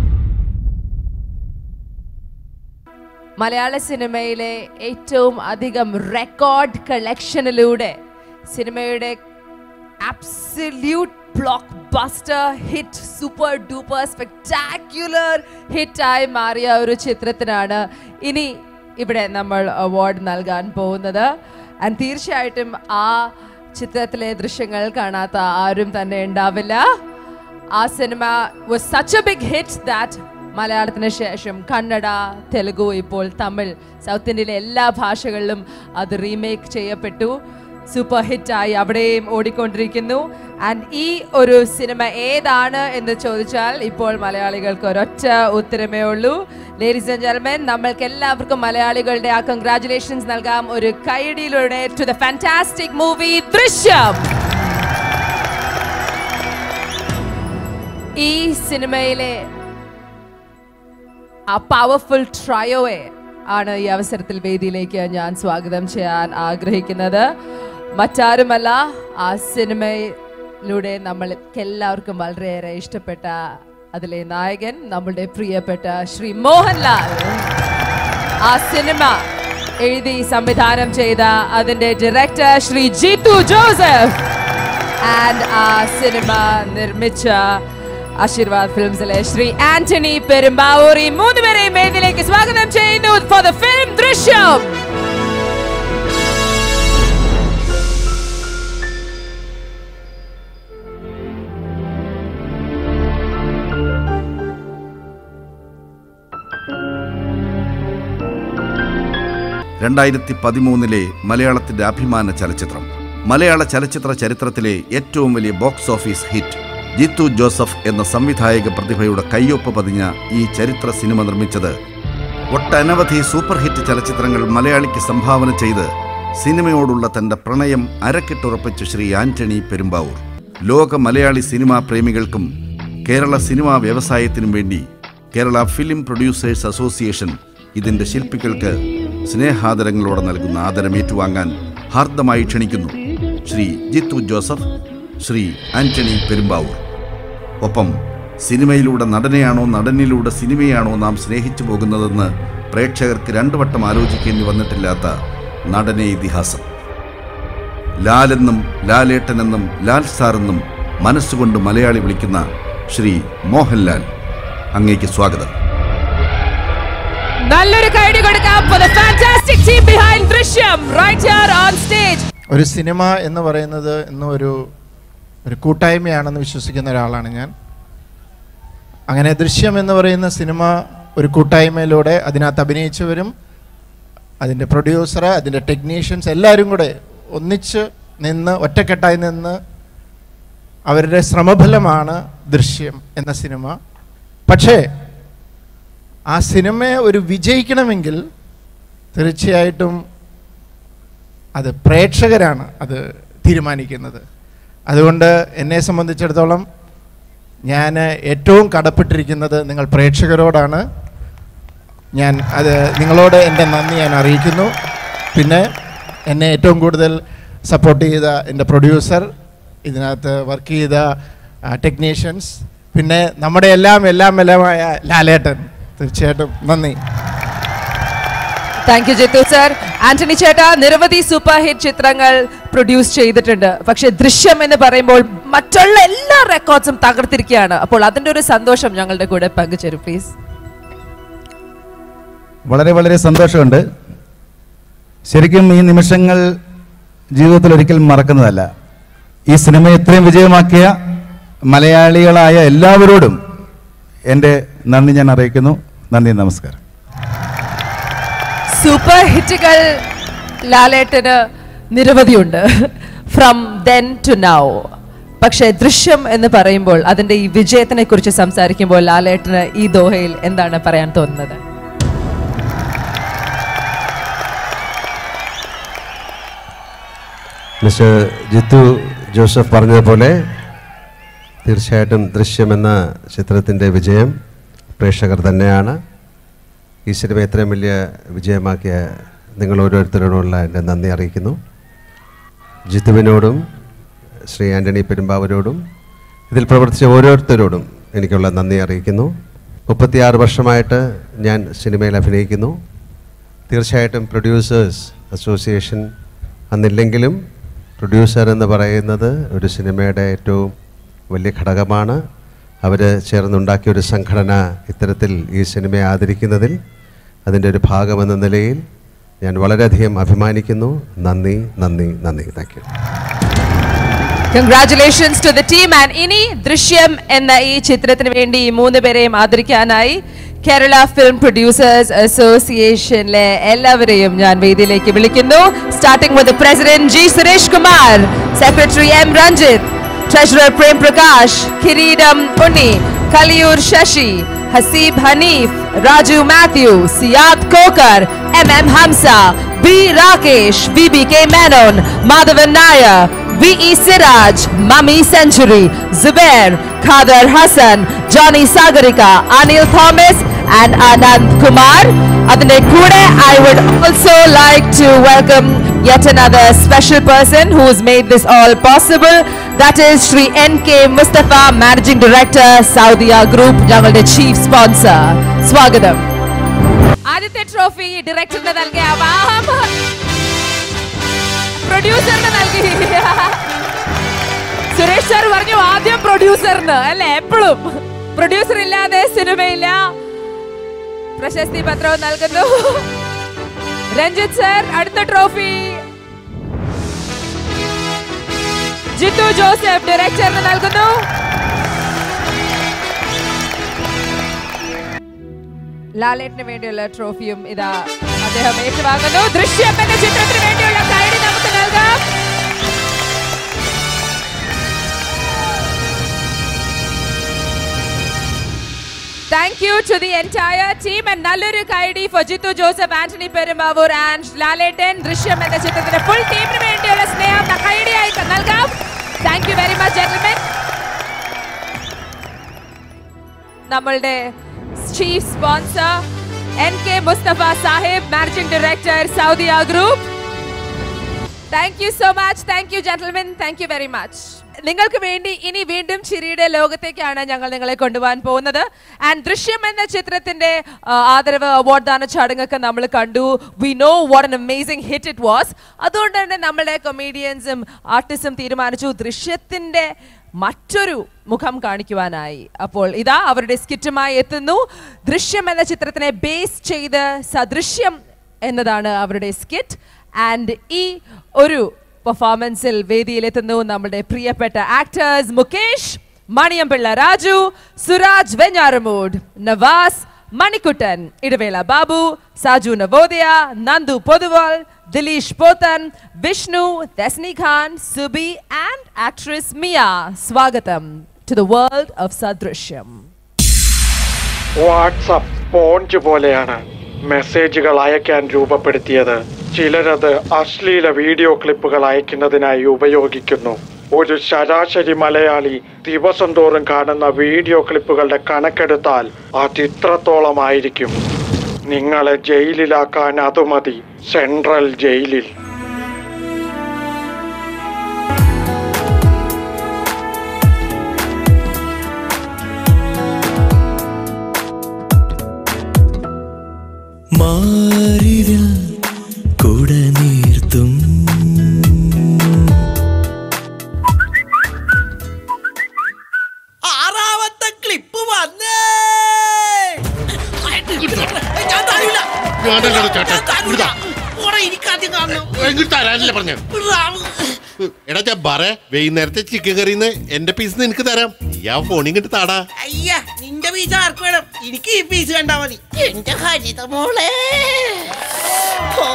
മലയാള സിനിമയിലെ ഏറ്റവും അധികം റെക്കോർഡ് കളക്ഷനിലൂടെ സിനിമയുടെ absolute blockbuster hit super duper spectacular ഹിറ്റായി മാറിയ ഒരു ചിത്രത്തിനാണ് ഇനി ഇവിടെ നമ്മൾ അവാർഡ് നൽകാൻ പോകുന്നത് ആൻഡ് തീർച്ചയായിട്ടും ആ ചിത്രത്തിലെ ദൃശ്യങ്ങൾ കാണാത്ത ആരും തന്നെ ഉണ്ടാവില്ല ആ cinema was such a big hit that മലയാളത്തിന് ശേഷം കന്നഡ തെലുഗു ഇപ്പോൾ തമിഴ് സൗത്ത് ഇന്ത്യയിലെ എല്ലാ ഭാഷകളിലും അത് റീമേക്ക് ചെയ്യപ്പെട്ടു സൂപ്പർ ഹിറ്റായി അവിടെയും ഓടിക്കൊണ്ടിരിക്കുന്നു ആൻഡ് ഈ ഒരു സിനിമ ഏതാണ് എന്ന് ചോദിച്ചാൽ ഇപ്പോൾ മലയാളികൾക്ക് ഒരൊറ്റ ഉത്തരമേ ഉള്ളൂ ലേഡീസ് ആൻഡ് ജെന്റൽമെൻ നമ്മൾക്ക് എല്ലാവർക്കും മലയാളികളുടെ ആ കൺഗ്രാറ്റുലേഷൻസ് നൽകാം ഒരു കൈയടിയിലൂടെ to the fantastic movie Drishyam ഈ സിനിമയിലെ ആ പവർഫുൾ ട്രയോയെ ആണ് ഈ അവസരത്തിൽ വേദിയിലേക്ക് ഞാൻ സ്വാഗതം ചെയ്യാൻ ആഗ്രഹിക്കുന്നത് മറ്റാരുമല്ല ആ സിനിമയിലൂടെ നമ്മൾക്ക് എല്ലാവർക്കും വളരെയേറെ ഇഷ്ടപ്പെട്ട അതിലെ നായകൻ നമ്മളുടെ പ്രിയപ്പെട്ട ശ്രീ മോഹൻലാൽ ആ സിനിമ എഴുതി സംവിധാനം ചെയ്ത അതിന്റെ ഡയറക്ടർ ശ്രീ ജീതു ജോസഫ് ആൻഡ് ആ സിനിമ നിർമ്മിച്ച ആശീർവാദ് ഫിലിംസിലെ ശ്രീ ആന്റണി പെരുമ്പാവൂർ ഈ മൂന്നുപേരെയും വേദിയിലേക്ക് സ്വാഗതം ചെയ്യുന്നു ഫോർ ദ ഫിലിം ദൃശ്യം രണ്ടായിരത്തി പതിമൂന്നിലെ മലയാളത്തിന്റെ അഭിമാന ചലച്ചിത്രം മലയാള ചലച്ചിത്ര ചരിത്രത്തിലെ ഏറ്റവും വലിയ box office hit Jeethu Joseph എന്ന സംവിധായക പ്രതിഭയുടെ കയ്യൊപ്പ് പതിഞ്ഞ ഈ ചരിത്ര സിനിമ നിർമ്മിച്ചത് ഒട്ടനവധി സൂപ്പർ ഹിറ്റ് ചലച്ചിത്രങ്ങൾ മലയാളിക്ക് സംഭാവന ചെയ്ത് സിനിമയോടുള്ള തന്റെ പ്രണയം അരക്കിട്ടുറപ്പിച്ച ശ്രീ ആന്റണി പെരുമ്പാവൂർ ലോക മലയാളി സിനിമാ പ്രേമികൾക്കും കേരള സിനിമാ വ്യവസായത്തിനും വേണ്ടി കേരള ഫിലിം പ്രൊഡ്യൂസേഴ്സ് അസോസിയേഷൻ ഇതിൻ്റെ ശില്പികൾക്ക് സ്നേഹാദരങ്ങളോടെ നൽകുന്ന ആദരം ഏറ്റുവാങ്ങാൻ ഹാർദമായി ക്ഷണിക്കുന്നു ശ്രീ ജിത്തു ജോസഫ് ശ്രീ ആന്റണി പെരുമ്പാവൂർ ഒപ്പം സിനിമയിലൂടെ നടനെയാണോ നടനിലൂടെ സിനിമയാണോ നാം സ്നേഹിച്ചു പോകുന്നതെന്ന് പ്രേക്ഷകർക്ക് രണ്ടു വട്ടം ആലോചിക്കേണ്ടി വന്നിട്ടില്ലാത്ത നടനെ ഇതിഹാസം ലാലെന്നും ലാലേട്ടനെന്നും ലാൽ സാറെന്നും മനസ്സുകൊണ്ട് മലയാളി വിളിക്കുന്ന ശ്രീ മോഹൻലാൽ അങ്ങേക്ക് സ്വാഗതം നല്ലൊരു കൈഡി കൊടുക്കാം for the fantastic team behind ദൃശ്യം right here on stage ഒരു സിനിമ എന്ന് പറയുന്നത് ഇന്നും ഒരു ഒരു കൂട്ടായ്മയാണെന്ന് വിശ്വസിക്കുന്ന ഒരാളാണ് ഞാൻ അങ്ങനെ ദൃശ്യം എന്ന് പറയുന്ന സിനിമ ഒരു കൂട്ടായ്മയിലൂടെ അതിനകത്ത് അഭിനയിച്ചവരും അതിൻ്റെ പ്രൊഡ്യൂസർ അതിൻ്റെ ടെക്നീഷ്യൻസ് എല്ലാവരും കൂടെ ഒന്നിച്ച് നിന്ന് ഒറ്റക്കെട്ടായി നിന്ന് അവരുടെ ശ്രമഫലമാണ് ദൃശ്യം എന്ന സിനിമ പക്ഷേ ആ സിനിമയെ ഒരു വിജയിക്കണമെങ്കിൽ തീർച്ചയായിട്ടും അത് പ്രേക്ഷകരാണ് അത് തീരുമാനിക്കുന്നത് അതുകൊണ്ട് എന്നെ സംബന്ധിച്ചിടത്തോളം ഞാൻ ഏറ്റവും കടപ്പെട്ടിരിക്കുന്നത് നിങ്ങൾ പ്രേക്ഷകരോടാണ് ഞാൻ അത് നിങ്ങളോട് എൻ്റെ നന്ദി ഞാൻ അറിയിക്കുന്നു പിന്നെ എന്നെ ഏറ്റവും കൂടുതൽ സപ്പോർട്ട് ചെയ്ത എൻ്റെ പ്രൊഡ്യൂസർ ഇതിനകത്ത് വർക്ക് ചെയ്ത ടെക്നീഷ്യൻസ് പിന്നെ നമ്മുടെ എല്ലാം എല്ലാം എല്ലാമായ ലാലേട്ടൻ തീർച്ചയായിട്ടും നന്ദി thank you Jeethu sir Antony ചേട്ടാ നിരവധി സൂപ്പർ ഹിറ്റ് ചിത്രങ്ങൾ പ്രൊഡ്യൂസ് ചെയ്തിട്ടുണ്ട് പക്ഷെ ദൃശ്യം എന്ന് പറയുമ്പോൾ മറ്റുള്ള എല്ലാ റെക്കോർഡ്സും തകർത്തിരിക്കുകയാണ് അപ്പോൾ അതിന്റെ ഒരു സന്തോഷം ഞങ്ങളുടെ കൂടെ പങ്കുചേരും പ്ലീസ് വളരെ വളരെ സന്തോഷമുണ്ട് ശരിക്കും ഈ നിമിഷങ്ങൾ ജീവിതത്തിൽ ഒരിക്കലും മറക്കുന്നതല്ല ഈ സിനിമ ഇത്രയും വിജയമാക്കിയ മലയാളികളായ എല്ലാവരോടും എൻ്റെ നന്ദി ഞാൻ അറിയിക്കുന്നു നന്ദി നമസ്കാരം സൂപ്പർ ഹിറ്റുകൾ ലാലേട്ടന് നിരവധിയുണ്ട് ഫ്രം ദെൻ ടു നൗ പക്ഷേ ദൃശ്യം എന്ന് പറയുമ്പോൾ അതിന്റെ ഈ വിജയത്തിനെ കുറിച്ച് സംസാരിക്കുമ്പോൾ ലാലേട്ടന് ഈ ദോഹയിൽ എന്താണ് പറയാൻ തോന്നുന്നത് മിസ്റ്റർ ജിത്തു ജോസഫ് പറഞ്ഞതുപോലെ തീർച്ചയായിട്ടും ദൃശ്യം എന്ന ചിത്രത്തിൻ്റെ വിജയം പ്രേക്ഷകർ തന്നെയാണ് ഈ സിനിമ ഇത്രയും വലിയ വിജയമാക്കിയ നിങ്ങൾ ഓരോരുത്തരോടുമുള്ള എൻ്റെ നന്ദി അറിയിക്കുന്നു ജിത്തുവിനോടും ശ്രീ ആൻ്റണി പെരുമ്പാവൂരോടും ഇതിൽ പ്രവർത്തിച്ച ഓരോരുത്തരോടും എനിക്കുള്ള നന്ദി അറിയിക്കുന്നു മുപ്പത്തിയാറ് വർഷമായിട്ട് ഞാൻ സിനിമയിൽ അഭിനയിക്കുന്നു തീർച്ചയായിട്ടും പ്രൊഡ്യൂസേഴ്സ് അസോസിയേഷൻ അന്നില്ലെങ്കിലും പ്രൊഡ്യൂസർ എന്ന് പറയുന്നത് ഒരു സിനിമയുടെ ഏറ്റവും വലിയ ഘടകമാണ് അവർ ചേർന്നുണ്ടാക്കിയ ഒരു സംഘടന ഇത്തരത്തിൽ ഈ സിനിമയെ ആദരിക്കുന്നതിൽ അതിൻ്റെ ഒരു ഭാഗമെന്ന നിലയിൽ ഞാൻ വളരെയധികം അഭിമാനിക്കുന്നു നന്ദി നന്ദി നന്ദി thank you congratulations to the team and ഇനി ദൃശ്യം എന്ന ഈ ചിത്രത്തിന് വേണ്ടി ഈ മൂന്ന് പേരെയും ആദരിക്കാനായി കേരള ഫിലിം പ്രൊഡ്യൂസേഴ്സ് അസോസിയേഷനിലെ എല്ലാവരെയും ഞാൻ വേദിയിലേക്ക് വിളിക്കുന്നു starting with president G Suresh Kumar secretary M Ranjith treasurer Prem Prakash Kireedam Unni Kaliyoor Sasi Haseeb Hanif Raju Mathew Siyad Kokker M M Hamsa B Rakesh V B K Menon Madhavan Nair V E Siraj Mammi Century Zubair Khader Hasan Johnny Sagarika Anil Thomas and Anand Kumar അതിന്റെ കൂടെ I would also like to welcome yet another special person who has made this all possible. That is Sri N.K. Mustafa, Managing Director, Saudia Group, ഞങ്ങളുടെ chief sponsor സ്വാഗതം ആദ്യത്തെ trophy ഡയറക്ടറിന് നൽകിയ അവാഹം പ്രൊഡ്യൂസറിന് നൽകി Suresh sir പറഞ്ഞു ആദ്യം പ്രൊഡ്യൂസറിന് അല്ലെ എപ്പോഴും പ്രൊഡ്യൂസർ ഇല്ലാതെ സിനിമയില്ല പ്രശസ്തി പത്രവും നൽകുന്നു രഞ്ജിത്ത് സർ അടുത്ത ട്രോഫി ജിത്തു ജോസഫ് ഡയറക്ടറിന് നൽകുന്നു ലാലേട്ടിന് വേണ്ടിയുള്ള ട്രോഫിയും ഇതാ അദ്ദേഹം ഏറ്റുവാങ്ങുന്നു ദൃശ്യം എന്ന ചിത്രത്തിന് വേണ്ടിയുള്ള കൈഡി നമുക്ക് നൽകാം Thank you to the entire team and നല്ലൊരു കൈഡി for ജിത്തു ജോസഫ് ആന്റണി പെരുമ്പാവൂർ ആൻഡ് ലാലേട്ടൻ ദൃശ്യം എന്ന ചിത്രത്തിന്റെ ഫുൾ ടീമിന് വേണ്ടിയുള്ള സ്നേഹം കൈഡിയായി നൽകാം thank you very much gentlemen നമ്മളുടെ chief sponsor N K Mustafa Sahib managing director Saudia group thank you so much thank you gentlemen thank you very much നിങ്ങൾക്ക് വേണ്ടി ഇനി വീണ്ടും ചിരിയുടെ ലോകത്തേക്കാണ് ഞങ്ങൾ നിങ്ങളെ കൊണ്ടുപോകാൻ പോകുന്നത് ആൻഡ് ദൃശ്യം എന്ന ചിത്രത്തിന്റെ ആ, ആദരവ് അവാർഡ് ദാന ചടങ്ങൊക്കെ നമ്മൾ കണ്ടു we know what an amazing hit it was അതുകൊണ്ട് തന്നെ നമ്മുടെ കൊമീഡിയൻസും ആർട്ടിസ്റ്റും തീരുമാനിച്ചു ദൃശ്യത്തിന്റെ മറ്റൊരു മുഖം കാണിക്കുവാനായി അപ്പോൾ ഇതാ അവരുടെ സ്കിറ്റുമായി എത്തുന്നു ദൃശ്യം എന്ന ചിത്രത്തിനെ ബേസ് ചെയ്ത് സദൃശ്യം എന്നതാണ് അവരുടെ സ്കിറ്റ് ആൻഡ് ഈ ഒരു പെർഫോമൻസിൽ വേദിയിലെത്തുന്നു നമ്മുടെ പ്രിയപ്പെട്ട actors Mukesh Maniyanpilla Raju Suraj Venjaramoodu Navas Manikuttan Idavela Babu Saju Navodaya Nandu Poduval Dileesh Pothan Vishnu Tesni Khan Subi and actress Miya സ്വാഗതം ടു ദ വേൾഡ് ഓഫ് സദൃശ്യം വാട്സപ്പ് സ്പോഞ്ച് പോലെയാണ് മെസ്സേജുകൾ അയക്കാൻ രൂപപ്പെടുത്തിയത് ചിലരത് അശ്ലീല വീഡിയോ ക്ലിപ്പുകൾ അയക്കുന്നതിനായി ഉപയോഗിക്കുന്നു ഒരു ശരാശരി മലയാളി ദിവസം തോറും കാണുന്ന വീഡിയോ ക്ലിപ്പുകളുടെ കണക്കെടുത്താൽ അത് ഇത്രത്തോളമായിരിക്കും നിങ്ങളെ ജയിലിലാക്കാൻ അത് മതി സെൻട്രൽ ജയിലിൽ മാറിതിൽ കൂട നീർത്തും ആറാമത്തെ ക്ലിപ്പ് വന്നേ ഞാൻ തരൂല. വേണ്ടല്ലോ ചേട്ടാ, ഞാൻ തരൂല. ഇവിടുതാ. പോടാ, എനിക്കാദ്യം കാണണം. എങ്കിൽ തരാനില്ല പറഞ്ഞു റാം. എടാ ഞാൻ പറ വൈകുന്നേരത്തെ ചിക്കൻ കറിന്ന് എന്റെ പീസ് നിനക്ക് തരാം നീ ആ ഫോണിൽ ഇങ്ങോട്ട് താടാ അയ്യ നിന്റെ പീസ് ആർക്ക് വേണം എനിക്ക് ഈ പീസ് കണ്ടാ മതി എന്റെ ഹരിത മോളെ ഓ.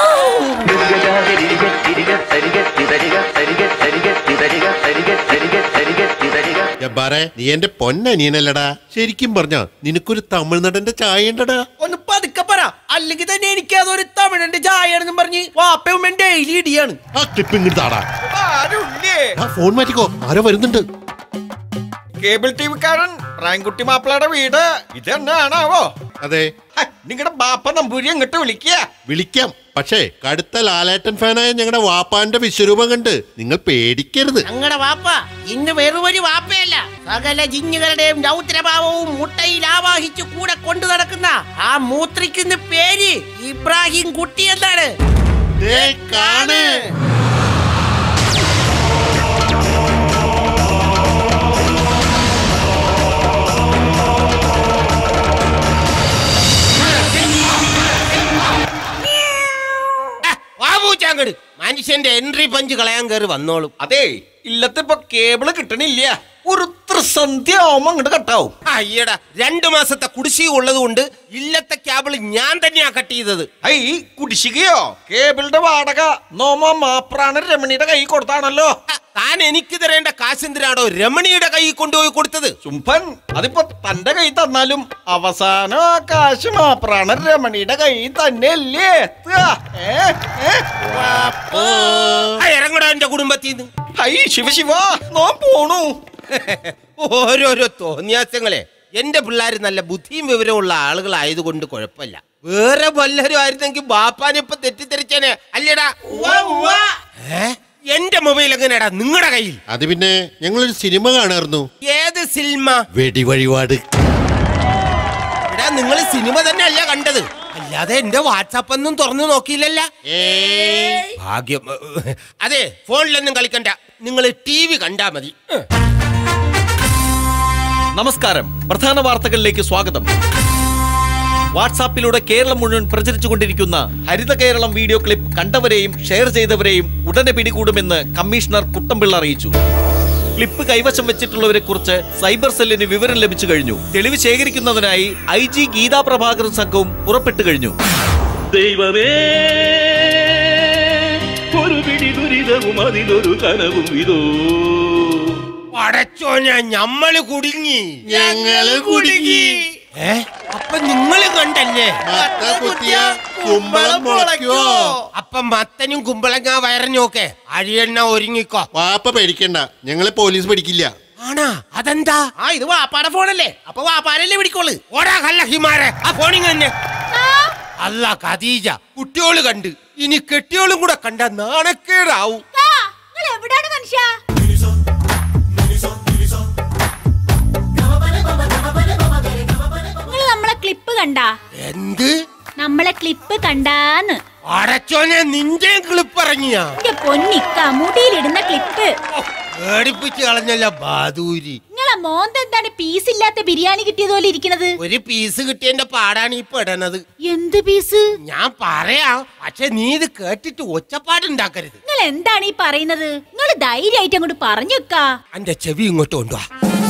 ജബ്ബാറെ നീ എന്റെ പൊന്നനിയനല്ലടാ ശരിക്കും പറഞ്ഞ നിനക്കൊരു തമിഴ്നാടന്റെ ചായ ഉണ്ടടാ ഒന്ന് പതുക്കെ പറ അല്ലെങ്കിൽ തന്നെ എനിക്ക് അതൊരു തമിഴന്റെ ചായയാണെന്നും പറഞ്ഞ് വാപ്പയും ഡെയിലി ഇടിയാണ് ആ ക്ലിപ്പ് ഇങ്ങോട്ട് താടാ ആരുല്ലേ ആ ഫോൺ മാറ്റിക്കോ ആരോ വരുന്നുണ്ട് കേബിൾ ടി വിക്കാരൻ റാൻകുട്ടി മാപ്പിളയുടെ വീട് ഇത് തന്നെയാണാവോ അതെ നിങ്ങളുടെ ബാപ്പ നമ്പൂരി എങ്ങോട്ട് വിളിക്കുക വിളിക്കാം പക്ഷേ കടുത്ത ലാലേട്ടൻ ഫാനായ ഞങ്ങളുടെ വാപ്പാന്റെ വിശ്വരൂപം കണ്ട് നിങ്ങൾ പേടിക്കരുത് ഞങ്ങളുടെ വാപ്പ ഇന്ന് വെറുമൊരു വാപ്പയല്ല സകല ജിന്നുകളുടെയും രൗദ്രഭാവവും മുട്ടയിൽ ആവാഹിച്ചു കൂടെ കൊണ്ടു നടക്കുന്ന ആ മൂത്രിക്കുന്ന പേര് ഇബ്രാഹിം കുട്ടി എന്താണ് കാണ് വാബൂച്ചാങ്കട് മനുഷ്യന്റെ എൻട്രി പഞ്ച് കളയാൻ കയറി വന്നോളും അതെ ഇല്ലത്തിപ്പോ കേബിള് കിട്ടണില്ല ഒരു ത്രിസന്ധ്യ ആവുമ്പോ അങ്ങോട്ട് കട്ടാവും അയ്യടാ രണ്ടു മാസത്തെ കുടിശ്ശിക ഉള്ളത് കൊണ്ട് ഇല്ലത്തെ കേബിൾ ഞാൻ തന്നെയാ കട്ട് ചെയ്തത് ഐ കുടിശ്ശികയോ കേബിളിന്റെ വാടക നോമ മാപ്രാണ് രമണിയുടെ കൈ കൊടുത്താണല്ലോ താൻ എനിക്ക് തരേണ്ട കാശെന്തിനാടോ രമണിയുടെ കൈ കൊണ്ടുപോയി കൊടുത്തത് ചുംബൻ അതിപ്പോ തന്റെ കൈ തന്നാലും അവസാനം ആ കാശ് മാപ്രാണ് രമണിയുടെ കൈ തന്നെയല്ലേ എത്തുക? ഏ? ഏ? ആ, ഇറങ്ങടാ എന്റെ കുടുംബത്തിൽ നിന്ന് ഹൈ ശിവശിവ നോ പോണു ഓരോരോ തോന്നിയാസങ്ങളെ എന്റെ പിള്ളേർ നല്ല ബുദ്ധിയും വിവരമുള്ള ആളുകളായതുകൊണ്ട് കുഴപ്പമില്ല വേറെ വല്ലവരും ആയിരുന്നെങ്കിൽ ബാപ്പാനെ ഇപ്പൊ തെറ്റിദ്ധരിച്ചേനെ അല്ലേടാ ഏ? എന്റെ മൊബൈൽ എങ്ങനെയാടാ നിങ്ങളുടെ കയ്യിൽ അത് പിന്നെ ഞങ്ങളൊരു സിനിമ കാണാറുന്നു ഏത് സിനിമ വെടി വഴിപാട് എടാ നിങ്ങൾ സിനിമ തന്നെ അല്ല കണ്ടത് അല്ലാതെ എന്റെ വാട്സാപ്പ് ഒന്നും തുറന്നു നോക്കിയില്ലല്ല ഭാഗ്യം അതെ ഫോണിലൊന്നും കളിക്കണ്ട നിങ്ങൾ ടി വി കണ്ടാ മതി നമസ്കാരം പ്രധാന വാർത്തകളിലേക്ക് സ്വാഗതം വാട്സാപ്പിലൂടെ കേരളം മുഴുവൻ പ്രചരിച്ചുകൊണ്ടിരിക്കുന്ന ഹരിത കേരളം വീഡിയോ ക്ലിപ്പ് കണ്ടവരെയും ഷെയർ ചെയ്തവരെയും ഉടനെ പിടികൂടുമെന്ന് കമ്മീഷണർ കുട്ടമ്പിള്ള അറിയിച്ചു ക്ലിപ്പ് കൈവശം വെച്ചിട്ടുള്ളവരെ കുറിച്ച് സൈബർ സെല്ലിന് വിവരം ലഭിച്ചു കഴിഞ്ഞു തെളിവ് ശേഖരിക്കുന്നതിനായി ഐ ജി ഗീതാ പ്രഭാകരൻ സംഘവും പുറപ്പെട്ടു കഴിഞ്ഞു ദൈവമേ ഒരു പിടി ദുരിതവും അതിലൊരു കനവും ഇതോ പടച്ചോനെ ഞമ്മള് കുടുങ്ങി ഞങ്ങള് കുടുങ്ങി ഏ അപ്പൊ നിങ്ങൾ കണ്ടല്ലേ കുമ്പളം മുളയ്ക്കോ? അപ്പൊ മത്തനും കുമ്പളങ്ങ വയറഞ്ഞോക്കെ അഴിയെണ്ണ ഒരുങ്ങിക്കോ വാപ്പ പേടിക്കണ്ട ഞങ്ങളെ പോലീസ് പിടിക്കില്ല ആണാ അതെന്താ ആ ഇത് വാപ്പാടെ ഫോണല്ലേ അപ്പൊ വാപ്പാരല്ലേ പിടിക്കോള് ഓടാ കല്ല ഹിമാരെ ആ ഫോണിങ് തന്നെ അല്ല ഖദീജ കുട്ടിയോള് കണ്ട് ഇനി കെട്ടിയോളും കൂടെ കണ്ട നാണക്കേടാവും എവിടാണ് മനുഷ്യ നിങ്ങൾ നമ്മളെ ക്ലിപ്പ് കണ്ടാ എന്ത് നമ്മളെ ക്ലിപ്പ് കണ്ടാന്ന് അടച്ചോനെ നിന്റെ ക്ലിപ്പ് ഇറങ്ങിയ എന്റെ പൊന്നിക്ക മുടിയിലിടുന്ന ക്ലിപ്പ് പേടിപ്പിച്ച് കളഞ്ഞല്ല ബാദൂരി നിങ്ങളെ മോന്ത എന്താണ് പീസ് ഇല്ലാത്ത ബിരിയാണി കിട്ടിയത് പോലെ ഇരിക്കണത് ഒരു പീസ് കിട്ടിയതിന്റെ പാടാണ് ഈ പെടണത് എന്ത് പീസ് ഞാൻ പറയാം പക്ഷെ നീ ഇത് കേട്ടിട്ട് ഒച്ചപ്പാടുണ്ടാക്കരുത് നിങ്ങൾ എന്താണ് ഈ പറയുന്നത് നിങ്ങൾ ധൈര്യമായിട്ട് അങ്ങോട്ട് പറഞ്ഞു വെക്കാ എന്റെ ചെവി ഇങ്ങോട്ട് കൊണ്ടുവാ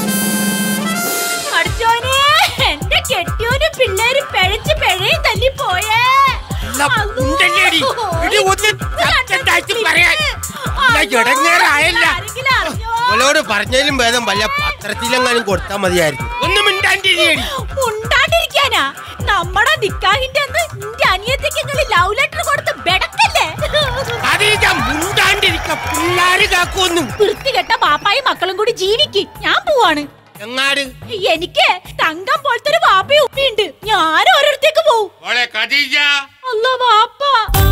അടിച്ചോനെ എന്റെ കെട്ടിയോനും പിള്ളേരും പിഴച്ച് പിഴയും തല്ലി പോയേ ഉണ്ടല്ലേടി? എടി, ഒന്ന് ചത്തണ്ടായിട്ട് പറയാൻ. ഇല്ല, ഇടങ്ങേറായല്ല. അവളോട് പറഞ്ഞതിലും ഭേദം വല്ല പത്രത്തിലെങ്ങാനും കൊടുത്താൽ മതിയായിരുന്നു ഒന്നും മിണ്ടാണ്ടിരിയടി ഉണ്ടാണ്ടിരിക്കാനാ നമ്മടെ നിക്കാഹിന്റെ അന്ന് നിന്റെ അനിയത്തിക്ക് നിങ്ങൾ ലവ് ലെറ്റർ കൊടുത്ത് ബെടക്കല്ലേ അതീജ മുണ്ടാണ്ടിരിക്ക പിള്ളാര് കാക്കൊന്നും വൃത്തികെട്ട പാപ്പായും മക്കളും കൂടി ജീവിക്ക് ഞാൻ പോവാണ് എങ്ങാട് എനിക്ക് തങ്കം പോലത്തെ ഒരു വാപ്പയും ഉപ്പയുണ്ട് ഞാൻ ഓരോരുത്തേക്ക് പോവും മോളെ ഖദീജ അല്ല വാപ്പ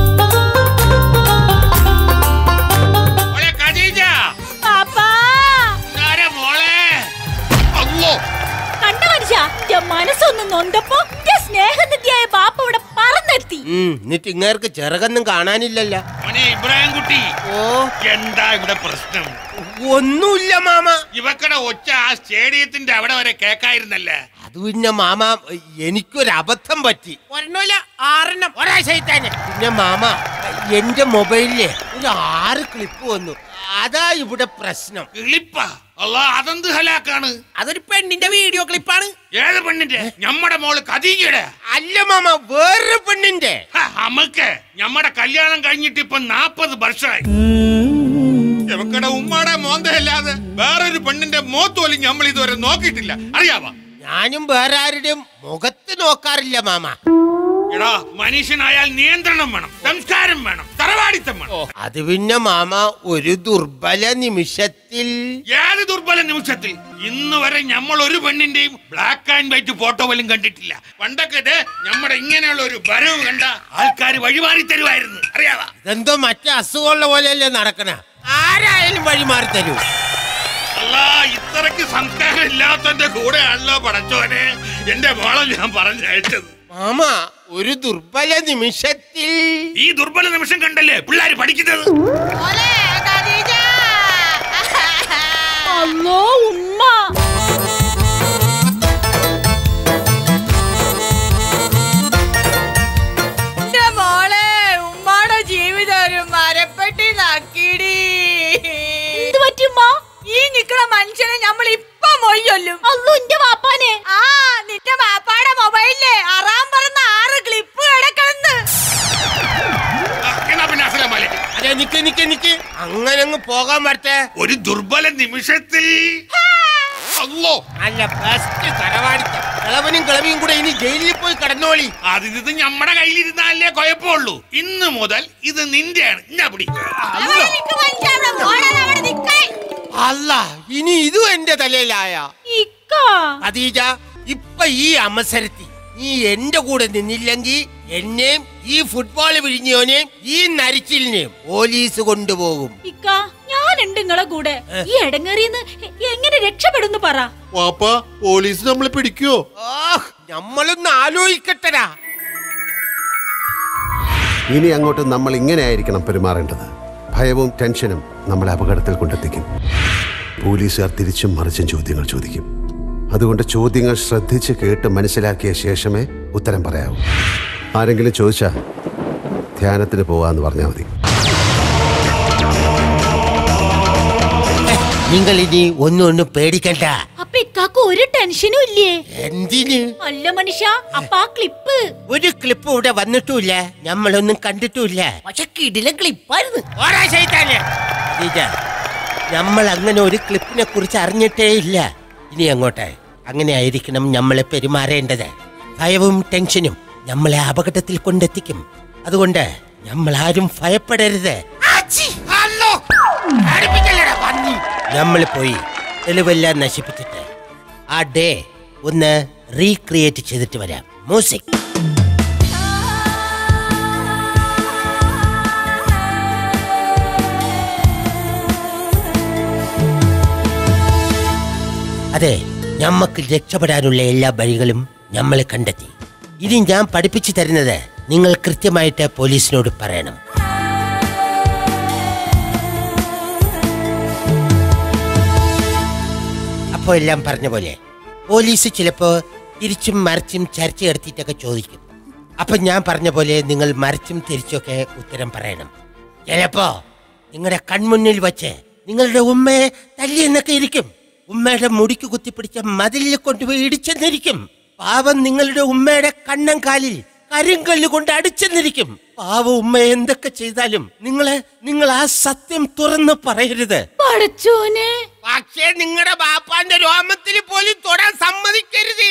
മോളെ ഖദീജ പാപ്പാ ഇതാരാ മോളെ അല്ലോ കണ്ട മനുഷ്യ എന്റെ മനസ്സൊന്ന് നൊന്തപ്പോ എന്റെ സ്നേഹനിധിയായ ബാപ്പ ഇവിടെ പറന്നെത്തി ഉം, എന്നിട്ട് ഇങ്ങേർക്ക് ചെറുകൊന്നും കാണാനില്ലല്ലോ മോനെ ഇബ്രാഹിം കുട്ടി ഓ എന്താ ഇവിടെ പ്രശ്നം ഒന്നുമില്ല മാമ ഇവക്കടെ ഒച്ച ആ സ്റ്റേഡിയത്തിന്റെ അവിടെ വരെ കേക്കായിരുന്നല്ലേ അത് പിന്നെ മാമ എനിക്കൊരു അബദ്ധം പറ്റി ഒരെണ്ണമില്ല ആറെണ്ണം ഒരാഴ്ച പിന്നെ മാമ എന്റെ മൊബൈലിലെ ഒരു ആറ് ക്ലിപ്പ് വന്നു അതാ ഇവിടെ പ്രശ്നം ക്ലിപ്പാ അല്ല അതെന്ത് ഹലാക്കാണ് അതൊരു പെണ്ണിന്റെ വീഡിയോ ക്ലിപ്പാണ് ഏത് പെണ്ണിന്റെ ഞമ്മടെ മോള് ഖദീജയുടെ അല്ല മാമ വേറൊരു പെണ്ണിന്റെ അമ്മക്ക് ഞമ്മടെ കല്യാണം കഴിഞ്ഞിട്ട് ഇപ്പൊ നാപ്പത് വർഷമായി ഇവക്കടെ ഉമ്മാടെ മോന്തയല്ലാതെ വേറൊരു പെണ്ണിന്റെ മോത്ത് പോലും നമ്മൾ ഇതുവരെ നോക്കിയിട്ടില്ല അറിയാവാ ഞാനും വേറെ ആരുടെയും മുഖത്ത് നോക്കാറില്ല മാമ എടാ മനുഷ്യനായാൽ നിയന്ത്രണം വേണം സംസ്കാരം വേണം തറവാടിത്തം വേണം അത് പിന്നെ മാമ ഒരു ദുർബല നിമിഷത്തിൽ ഏത് ദുർബല നിമിഷത്തിൽ ഇന്ന് വരെ നമ്മൾ ഒരു പെണ്ണിന്റെയും ബ്ലാക്ക് ആൻഡ് വൈറ്റ് ഫോട്ടോ പോലും കണ്ടിട്ടില്ല പണ്ടൊക്കെ ഇത് നമ്മുടെ ഇങ്ങനെയുള്ള ഒരു വരവ് കണ്ട ആൾക്കാർ വഴിമാറി തരുമായിരുന്നു അറിയാവാ ഇതെന്തോ മറ്റേ അസുഖമുള്ള പോലെയല്ലേ നടക്കണ ആരായാലും വഴിമാറി തരൂ അല്ല ഇത്രക്ക് സംസ്കാരം ഇല്ലാത്തന്റെ കൂടെയാണല്ലോ പടച്ചോനെ എന്റെ മോളെ ഞാൻ പറഞ്ഞയച്ചത് മാമ ഒരു ദുർബല നിമിഷത്തിൽ ഈ ദുർബല നിമിഷം കണ്ടല്ലേ പിള്ളേര് പഠിക്കുന്നത് അല്ലോ ഉമ്മ എന്റെ മോളെ ഉമ്മാടെ ജീവിതം ഒരു മരപ്പെട്ടി നക്കിടി എന്ത് പറ്റുമ്മ ഈ നിക്കണ മനുഷ്യനെ നമ്മൾ ഇപ്പൊ മൊയ്യൊല്ലും അല്ലോ എന്റെ വാപ്പാനെ ആ നിന്റെ വാപ്പാടെ മൊബൈലിലെ അറാൻ പറഞ്ഞ ആറ് ക്ലിപ്പ് കിടക്കണെന്ന് എന്നാ പിന്നെ അസലമല്ലേ അതെ നിക്ക് നിക്ക് നിക്ക് അങ്ങനെ അങ്ങ് പോകാൻ പറ്റേ ഒരു ദുർബല നിമിഷത്തിൽ അല്ലോ അല്ല ബെസ്റ്റ് തറവാടിത്തം കിളവനും കിളവിയും കൂടെ ഇനി ജയിലിൽ പോയി കടന്നോളി അതിത് നമ്മുടെ കയ്യിലിരുന്നാലേ കുഴപ്പമുള്ളൂ ഇന്ന് മുതൽ ഇത് നിന്റെയാണ് ഞാൻ പിടി അല്ല ഇനി ഇതും എന്റെ തലയിലായ ഇക്ക ഖദീജ ഇപ്പൊ ഈ അവസരത്തിൽ നീ എന്റെ കൂടെ നിന്നില്ലെങ്കിൽ എന്നെയും ഈ ഫുട്ബോൾ വിഴിഞ്ഞോനെയും ഈ നരിച്ചിലിനെയും പോലീസ് കൊണ്ടുപോകും ഇക്ക ഞാനുണ്ട് നിങ്ങളെ കൂടെ ഈ എടങ്ങേറിന്ന് എങ്ങനെ രക്ഷപ്പെടുന്നു പറ വാപ്പ പോലീസ് നമ്മളെ പിടിക്കോ നമ്മളൊന്ന് ആലോചിക്കട്ടടാ ഇനി അങ്ങോട്ട് നമ്മൾ ഇങ്ങനെ ആയിരിക്കണം പെരുമാറേണ്ടത് ഭയവും ടെൻഷനും നമ്മളെ അപകടത്തിൽ കൊണ്ടെത്തിക്കും പോലീസുകാർ തിരിച്ചും മറിച്ചും ചോദ്യങ്ങൾ ചോദിക്കും അതുകൊണ്ട് ചോദ്യങ്ങൾ ശ്രദ്ധിച്ച് കേട്ട് മനസ്സിലാക്കിയ ശേഷമേ ഉത്തരം പറയാവൂ ആരെങ്കിലും ചോദിച്ചാൽ ധ്യാനത്തിന് പോവാന്ന് പറഞ്ഞാൽ മതി നിങ്ങൾ ഇനി ഒന്നും ഒന്നും പേടിക്കണ്ട അപ്പൊ ഇക്കാക്ക് ഒരു ടെൻഷനും ഇല്ലേ എന്തിന് അല്ല മനുഷ്യ അപ്പൊ ആ ക്ലിപ്പ് ഒരു ക്ലിപ്പ് ഇവിടെ വന്നിട്ടുമില്ല നമ്മളൊന്നും കണ്ടിട്ടുമില്ല പക്ഷെ കിടിലൻ ക്ലിപ്പായിരുന്നു നമ്മൾ അങ്ങനെ ഒരു ക്ലിപ്പിനെ കുറിച്ച് അറിഞ്ഞിട്ടേ ഇല്ല ഇനി അങ്ങോട്ടെ അങ്ങനെ ആയിരിക്കണം നമ്മളെ പെരുമാറേണ്ടത് ഭയവും ടെൻഷനും നമ്മളെ അപകടത്തിൽ കൊണ്ടെത്തിക്കും അതുകൊണ്ട് നമ്മൾ ആരും ഭയപ്പെടരുത് നമ്മൾ പോയി തെളിവെല്ലാം നശിപ്പിച്ചിട്ട് ആ ഡേ ഒന്ന് റീക്രിയേറ്റ് ചെയ്തിട്ട് വരാം മ്യൂസിക് അതെ ഞമ്മക്ക് രക്ഷപ്പെടാനുള്ള എല്ലാ വഴികളും നമ്മൾ കണ്ടെത്തി ഇനി ഞാൻ പഠിപ്പിച്ചു തരുന്നത് നിങ്ങൾ കൃത്യമായിട്ട് പോലീസിനോട് പറയണം അപ്പോൾ എല്ലാം പറഞ്ഞ പോലെ പോലീസ് ചിലപ്പോ തിരിച്ചും മറിച്ചും ചർച്ച നടത്തിയിട്ടൊക്കെ ചോദിക്കും അപ്പൊ ഞാൻ പറഞ്ഞ പോലെ നിങ്ങൾ മറിച്ചും തിരിച്ചൊക്കെ ഉത്തരം പറയണം ചിലപ്പോ നിങ്ങളുടെ കൺമുന്നിൽ വച്ച് നിങ്ങളുടെ ഉമ്മയെ തല്ലിയെന്നൊക്കെ ഇരിക്കും ഉമ്മയുടെ മുടിക്ക് കുത്തിപ്പിടിച്ച മതിലിൽ കൊണ്ടുപോയി ഇടിച്ചെന്നിരിക്കും പാവം നിങ്ങളുടെ ഉമ്മയുടെ കണ്ണം കാലിൽ കരിങ്കല്ല് കൊണ്ട് അടിച്ചെന്നിരിക്കും പാവ ഉമ്മ എന്തൊക്കെ ചെയ്താലും നിങ്ങളെ നിങ്ങൾ ആ സത്യം തുറന്ന് പറയരുത് പഠിച്ചോനെ പക്ഷേ നിങ്ങളുടെ ബാപ്പാന്റെ രോമത്തിൽ പോലും തൊടാൻ സമ്മതിക്കരുത്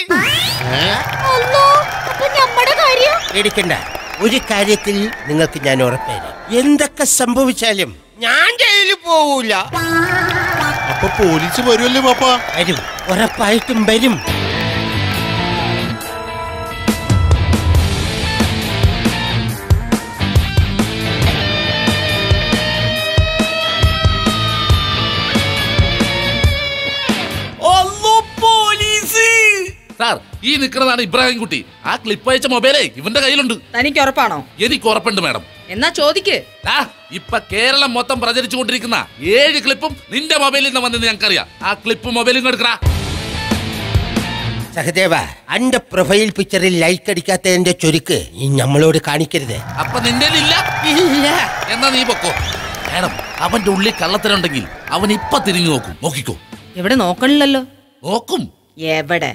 നമ്മുടെ കാര്യം പേടിക്കണ്ട ഒരു കാര്യത്തിൽ നിങ്ങൾക്ക് ഞാൻ ഉറപ്പുതരാം എന്തൊക്കെ സംഭവിച്ചാലും ഞാൻ ജയിലിൽ പോവൂല അപ്പൊ പോലീസ് വരുമല്ലേ പാപ്പ വരും ഉറപ്പായിട്ടും വരും പോലീസ് സാർ ഈ നിൽക്കുന്നതാണ് ഇബ്രാഹിം കുട്ടി ആ ക്ലിപ്പ് അയച്ച മൊബൈലേ ഇവന്റെ കയ്യിലുണ്ട് തനിക്ക് ഉറപ്പാണോ എനിക്ക് ഉറപ്പുണ്ട് മാഡം എന്നാ ചോദിക്ക് ആ ഇപ്പൊ കേരളം മൊത്തം പ്രചരിച്ചുകൊണ്ടിരിക്കുന്ന ഏഴ് ക്ലിപ്പും നിന്റെ മൊബൈലിൽ നിന്ന് വന്നെന്ന് ഞങ്ങൾക്കറിയാം ആ ക്ലിപ്പ് മൊബൈലും എടുക്കടാ സഹദേവ അന്റെ പ്രൊഫൈൽ പിക്ചറിൽ ലൈക്ക് അടിക്കാത്തതിന്റെ ചുരുക്ക് നീ നമ്മളോട് കാണിക്കരുത് അപ്പൊ നിന്റെ ഇല്ല ഇല്ല എന്നാ നീ പൊക്കോ മാഡം അവന്റെ ഉള്ളിൽ കള്ളത്തരുണ്ടെങ്കിൽ അവൻ ഇപ്പൊ തിരിഞ്ഞു നോക്കും നോക്കിക്കോ എവിടെ നോക്കണില്ലല്ലോ നോക്കും എവിടെ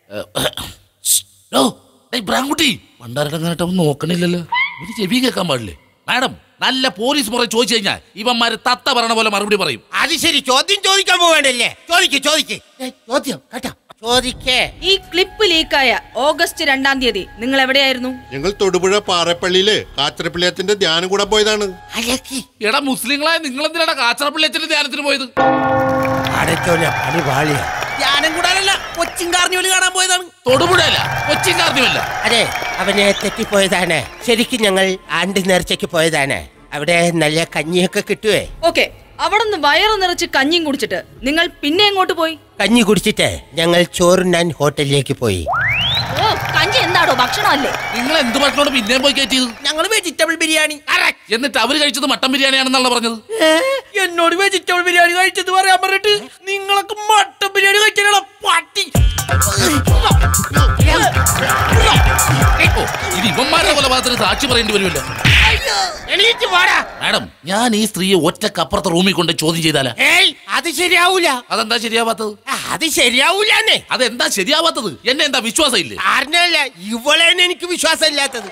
ഓ ബ്രാങ്കുട്ടി പണ്ടാരടങ്ങാനായിട്ട് അവൻ നോക്കണില്ലല്ലോ ഇവന് ചെവി കേൾക്കാൻ പാടില്ലേ മാഡം നല്ല പോലീസ് മുറ ചോദിച്ചു കഴിഞ്ഞാൽ ഇവന്മാര് തത്ത പറയണ പോലെ മറുപടി പറയും അത് ശരി ചോദ്യം ചോദിക്കാൻ പോവേണ്ടല്ലേ ചോദിക്ക് ചോദിക്ക് ഏ, ചോദ്യം കേട്ടോ ചോദിക്കേ ഈ ക്ലിപ്പ് ലീക്കായ ഓഗസ്റ്റ് രണ്ടാം തീയതി നിങ്ങൾ എവിടെയായിരുന്നു ഞങ്ങൾ തൊടുപുഴ പാറപ്പള്ളിയില് കാച്ചരപ്പിള്ളിയത്തിന്റെ ധ്യാനം കൂടെ പോയതാണ് എടാ മുസ്ലിങ്ങളായ നിങ്ങൾ എന്തിനാണ് കാച്ചറപ്പള്ളി അച്ഛന്റെ ധ്യാനത്തിന് പോയത് അടച്ചോലെ പണി പാളിയ ധ്യാനം കൂടാനല്ല കൊച്ചിൻ കാർണിവൽ കാണാൻ പോയതാണ് തൊടുപുഴയല്ല കൊച്ചിൻ കാർണിവല്ല അതെ അവനെ തെറ്റിപ്പോയതാണ് ശരിക്കും ഞങ്ങൾ ആണ്ട് നേർച്ചയ്ക്ക് പോയതാണ് അവിടെ നല്ല കഞ്ഞിയൊക്കെ കിട്ടുവേ ഓക്കെ അവിടെ നിന്ന് വയറ് നിറച്ച് കഞ്ഞിയും കുടിച്ചിട്ട് നിങ്ങൾ പിന്നെ എങ്ങോട്ട് പോയി കഞ്ഞി കുടിച്ചിട്ട് ഞങ്ങൾ ചോറുണ്ണാൻ ഹോട്ടലിലേക്ക് പോയി ഓ കഞ്ചി എന്താടോ ഭക്ഷണമല്ലേ നിങ്ങൾ എന്ത് ഭക്ഷണോട് പിന്നെയും പോയി കയറ്റിയത് ഞങ്ങൾ വെജിറ്റബിൾ ബിരിയാണി എന്നിട്ട് അവര് കഴിച്ചത് മട്ടൻ ബിരിയാണിയാണെന്നാണല്ലോ പറഞ്ഞത് എന്നോട് വെജിറ്റബിൾ ബിരിയാണി കഴിച്ചത് പറയാൻ പറഞ്ഞിട്ട് നിങ്ങളൊക്കെ മട്ടൻ ബിരിയാണി കഴിക്കാനുള്ള പട്ടി ഓ, ഇനി ഇവന്മാരുടെ കൊലപാതകത്തിന് സാക്ഷി പറയേണ്ടി വരുമല്ലോ എണീറ്റ് പോടാ മാഡം ഞാൻ ഈ സ്ത്രീയെ ഒറ്റക്കപ്പുറത്തെ റൂമിൽ കൊണ്ട് ചോദ്യം ചെയ്താലാ ഏയ് അത് ശരിയാവൂല അതെന്താ ശരിയാവാത്തത് അത് ശരിയാവൂലെന്നേ അതെന്താ ശരിയാവാത്തത് എന്നെ എന്താ വിശ്വാസം ഇല്ലേ ആരിനല്ല ഇവളെന്നെ എനിക്ക് വിശ്വാസം ഇല്ലാത്തത്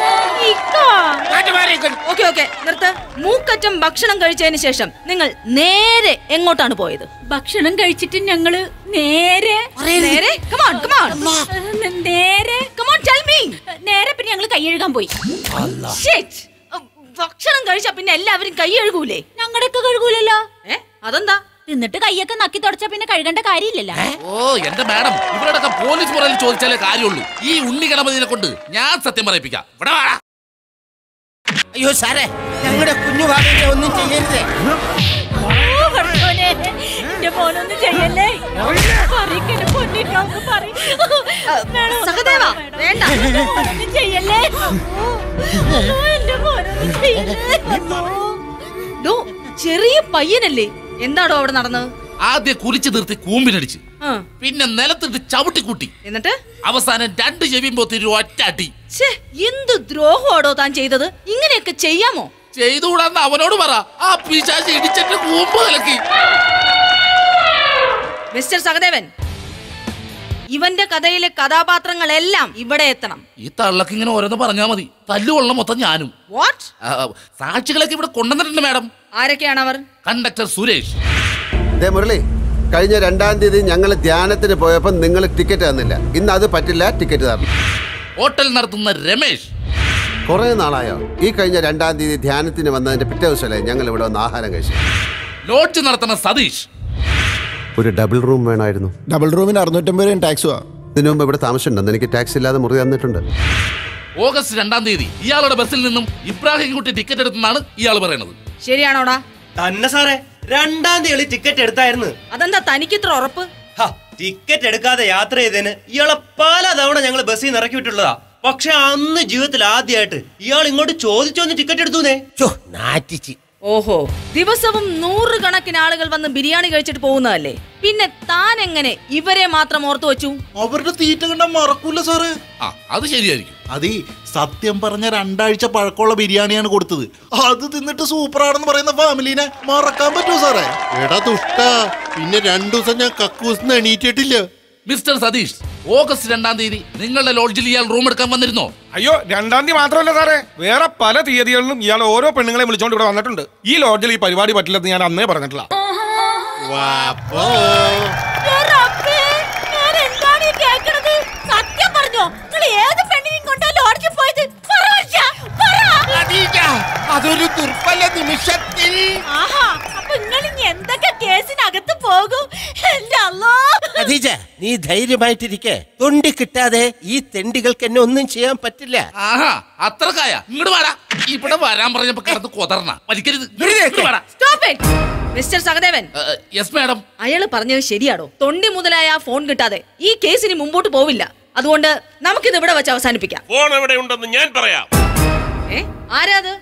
ഓക്കെ ഓക്കെ നിർത്ത് മൂക്കറ്റം ഭക്ഷണം കഴിച്ചതിന് ശേഷം നിങ്ങൾ നേരെ എങ്ങോട്ടാണ് പോയത് ഭക്ഷണം കഴിച്ചിട്ട് ഞങ്ങള് നേരെ നേരെ കമാൺ കമാൺ നേരെ കമോൺ ടെൽ മീ നേരെ പിന്നെ ഞങ്ങള് കൈയ്യഴുകാൻ പോയി Shit. ഭക്ഷണം കഴിച്ചാ പിന്നെ എല്ലാവരും കൈ കഴുകൂലേ ഞങ്ങളുടെയൊക്കെ കഴുകൂലല്ലോ ഏ അതെന്താ തിന്നിട്ട് കൈയൊക്കെ നക്കി തുടച്ചാ പിന്നെ കഴുകേണ്ട കാര്യമില്ലല്ലോ ഓ എന്റെ മാഡം ഇവരോടൊക്കെ പോലീസ് മുറയിൽ ചോദിച്ചാലേ കാര്യമുള്ളൂ ഈ ഉണ്ണി ഗണപതിനെ കൊണ്ട് ഞാൻ സത്യം പറയിപ്പിക്കാം ഇവിടെ വാടാ അയ്യോ സാറേ ഞങ്ങളുടെ കുഞ്ഞു ഭാഗത്തെ ഒന്നും ചെയ്യരുത് ഓ, ഭർത്താവേ, എന്റെ മോനൊന്നും ചെയ്യല്ലേ പറയിക്കണ പൊന്നിട്ടോന്ന് പറയ്. വേണം, സഹദേവ, വേണ്ട. എന്റെ മോനൊന്നും ചെയ്യല്ലേ എന്റെ മോനൊന്നും ചെയ്യല്ലേ ഡോ ചെറിയ പയ്യനല്ലേ എന്താടോ അവിടെ നടന്നത് ആദ്യം കുലിച്ചു നിർത്തി കൂമ്പിനടിച്ച് ആ, പിന്നെ നിലത്തിട്ട് ചവിട്ടിക്കൂട്ടി എന്നിട്ട് അവസാനം രണ്ട് ചെവിയും പോത്തി ഒറ്റ അടി ഛേ എന്ത് ദ്രോഹമാടോ താൻ ചെയ്തത് ഇങ്ങനെയൊക്കെ ചെയ്യാമോ ചെയ്തുകൂടാന്ന് അവനോട് പറ ആ പിശാചി ഇടിച്ചിട്ട് കൂമ്പ് കലക്കി മിസ്റ്റർ സഹദേവൻ ഇവന്റെ കഥയിലെ കഥാപാത്രങ്ങളെല്ലാം ഇവിടെ എത്തണം ഈ തള്ളക്ക് ഇങ്ങനെ ഓരോന്ന് പറഞ്ഞാ മതി തല്ലുകൊള്ളണം മൊത്തം ഞാനും വാട്ട് ആ, സാക്ഷികളൊക്കെ ഇവിടെ കൊണ്ടുവന്നിട്ടുണ്ട് മാഡം ആരൊക്കെയാണ് അവർ കണ്ടക്ടർ സുരേഷ് ദേ മുരളി കഴിഞ്ഞ രണ്ടാം തീയതി ഞങ്ങൾ ധ്യാനത്തിന് പോയപ്പോൾ നിങ്ങൾ ടിക്കറ്റ് തന്നില്ല ഇന്ന് അത് പറ്റില്ല ടിക്കറ്റ് തരണം ഹോട്ടൽ നടത്തുന്ന രമേശ് കുറെ നാളായോ ഈ കഴിഞ്ഞ രണ്ടാം തീയതി ധ്യാനത്തിന് വന്നതിന്റെ പിറ്റേ ദിവസമല്ലേ ഞങ്ങൾ ഇവിടെ വന്ന് ആഹാരം കഴിച്ചു ലോഡ്ജ് നടത്തുന്ന സതീഷ് ഒരു ഡബിൾ റൂം വേണമായിരുന്നു ഡബിൾ റൂമിന് അറുന്നൂറ്റമ്പത് രൂപയും ടാക്സുവാ ഇതിനു മുമ്പ് ഇവിടെ താമസിച്ചിട്ടുണ്ട് എനിക്ക് ടാക്സ് ഇല്ലാതെ മുറി തന്നിട്ടുണ്ട് ഓഗസ്റ്റ് രണ്ടാം തീയതി ഇയാളുടെ ബസ്സിൽ നിന്നും ഇബ്രാഹിം കുട്ടി ടിക്കറ്റ് എടുത്തെന്നാണ് ഇയാൾ പറയുന്നത് ശരിയാണോടാ തന്നെ സാറേ രണ്ടാം തീയതി ടിക്കറ്റ് എടുത്തായിരുന്നു അതെന്താ തനിക്ക് ഇത്ര ഉറപ്പ് ഹ, ടിക്കറ്റ് എടുക്കാതെ യാത്ര ചെയ്തതിന് ഇയാളെ പല തവണ ഞങ്ങൾ ബസ്സിൽ നിന്ന് ഇറക്കി വിട്ടുള്ളതാ പക്ഷെ അന്ന് ജീവിതത്തിൽ ആദ്യമായിട്ട് ഇയാൾ ഇങ്ങോട്ട് ചോദിച്ചോന്ന് ടിക്കറ്റ് എടുത്തൂന്നേ നാറ്റിച്ച് ഓഹോ ദിവസവും നൂറുകണക്കിന് ആളുകൾ വന്ന് ബിരിയാണി കഴിച്ചിട്ട് പോകുന്നതല്ലേ പിന്നെ താൻ എങ്ങനെ ഇവരെ മാത്രം ഓർത്തു വെച്ചു അവരുടെ തീറ്റ കണ്ട മറക്കൂല സാറ് ആ അത് ശരിയായിരിക്കും അത് ഈ സത്യം പറഞ്ഞ രണ്ടാഴ്ച പഴക്കമുള്ള ബിരിയാണിയാണ് കൊടുത്തത് അത് തിന്നിട്ട് സൂപ്പറാണെന്ന് പറയുന്ന ഫാമിലിനെ മറക്കാൻ പറ്റുമോ സാറേ എടാ ദുഷ്ട പിന്നെ രണ്ടു ദിവസം ഞാൻ കക്കൂസിന്ന് എണീറ്റിട്ടില്ല മിസ്റ്റർ സതീഷ് ഓഗസ്റ്റ് രണ്ടാം തീയതി നിങ്ങളുടെ ലോഡ്ജിൽ ഇയാൾ റൂം എടുക്കാൻ വന്നിരുന്നോ അയ്യോ രണ്ടാം തീയതി മാത്രമല്ല സാറേ വേറെ പല തീയതികളിലും ഇയാൾ ഓരോ പെണ്ണുങ്ങളെ വിളിച്ചോണ്ട് ഇവിടെ വന്നിട്ടുണ്ട് ഈ ലോഡ്ജിൽ ഈ പരിപാടി പറ്റില്ലെന്ന് ഞാൻ അന്നേ പറഞ്ഞിട്ടില്ല ഞാൻ എന്താണ് ഈ കേൾക്കണത് സത്യം പറഞ്ഞോ നിങ്ങൾ ഏത് പെണ്ണിനെയും കൊണ്ടാ ലോഡ്ജിൽ പോയത് പറ വർഷ, പറ. അതൊരു ദുർബല നിമിഷത്തിൽ ആഹാ അപ്പൊ നിങ്ങൾ ഇനി എന്തൊക്കെ കേസിനകത്ത് പോകും എന്റെ അല്ലോ ഖദീജ നീ ധൈര്യമായിട്ടിരിക്കെ തൊണ്ടി കിട്ടാതെ ഈ തെണ്ടികൾക്ക് എന്നെ ഒന്നും ചെയ്യാൻ പറ്റില്ല ആഹാ അത്രക്കായ ഇങ്ങോട്ട് വാടാ ഇവിടെ വരാൻ പറഞ്ഞപ്പോ കിടന്ന് കൊതർന്ന വലിക്കരുത് ഇങ്ങട് വാടാ. Stop it mister Sahadevan yes madam അയാൾ പറഞ്ഞത് ശരിയാണോ തൊണ്ടി മുതലായ ആ ഫോൺ കിട്ടാതെ ഈ കേസിന് മുമ്പോട്ട് പോവില്ല അതുകൊണ്ട് നമുക്കിത് ഇവിടെ വെച്ച് അവസാനിപ്പിക്കാം ഫോൺ എവിടെ ഉണ്ടെന്ന് ഞാൻ പറയാം ഏ ആരാത്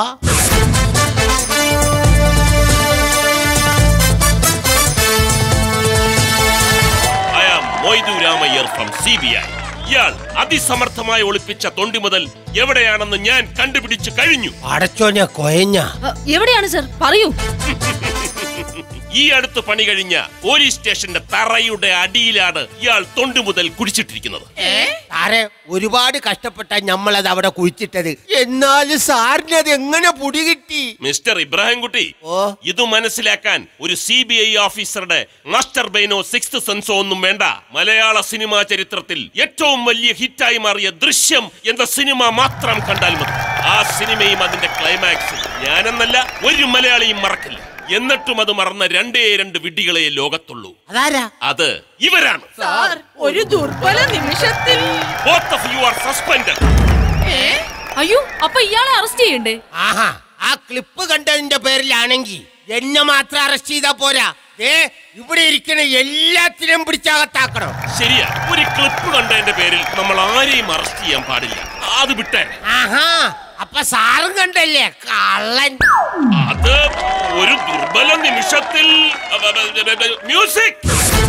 I am Moidu Ramayyar from C B I ഇയാൾ അതിസമർത്ഥമായി ഒളിപ്പിച്ച തൊണ്ടി മുതൽ എവിടെയാണെന്ന് ഞാൻ കണ്ടുപിടിച്ചു കഴിഞ്ഞു അടച്ചോഞ്ഞ കൊയഞ്ഞ അ, എവിടെയാണ് സർ പറയൂ ഈ അടുത്ത് പണി കഴിഞ്ഞ പോലീസ് സ്റ്റേഷന്റെ തറയുടെ അടിയിലാണ് ഇയാൾ തൊണ്ടി മുതൽ കുടിച്ചിട്ടിരിക്കുന്നത് സാറേ ഒരുപാട് കഷ്ടപ്പെട്ട ഞമ്മളത് അവിടെ കുഴിച്ചിട്ടത് എന്നാലും സാറിന് അത് എങ്ങനെ പൊടി കിട്ടി മിസ്റ്റർ ഇബ്രാഹിം കുട്ടി ഇത് മനസ്സിലാക്കാൻ ഒരു സി ബി ഐ ഓഫീസറുടെ മാസ്റ്റർ ബെയിനോ സിക്സ് സെൻസോ ഒന്നും വേണ്ട മലയാള സിനിമാ ചരിത്രത്തിൽ ഏറ്റവും വലിയ ഹിറ്റായി മാറിയ ദൃശ്യം എന്ന സിനിമ മാത്രം കണ്ടാൽ മതി ആ സിനിമയും അതിന്റെ ക്ലൈമാക്സും ഞാനെന്നല്ല ഒരു മലയാളിയും മറക്കില്ല എന്നിട്ടും അത് മറന്ന രണ്ടേ രണ്ട് വിഡ്ഢികളെ ലോകത്തുള്ളൂ അതാരാ അത് ഇവരാണ് സാർ ഒരു ദുർബല നിമിഷത്തിൽ Both of you are suspended. ഏ? അയ്യോ അപ്പൊ ഇയാളെ അറസ്റ്റ് ചെയ്യണ്ടേ ആഹാ ആ ക്ലിപ്പ് കണ്ടതിന്റെ പേരിലാണെങ്കിൽ എന്നെ മാത്രം അറസ്റ്റ് ചെയ്താ പോരാ ദേ ഇവിടെ ഇരിക്കണ എല്ലാത്തിനും പിടിച്ചകത്താക്കണം ശരിയാ ഒരു ക്ലിപ്പ് കണ്ടതിന്റെ പേരിൽ നമ്മൾ ആരെയും അറസ്റ്റ് ചെയ്യാൻ പാടില്ല അത് വിട്ടേ ആഹാ അപ്പൊ സാറും കണ്ടല്ലേ കള്ളൻ അത് ഒരു ദുർബല നിമിഷത്തിൽ മ്യൂസിക്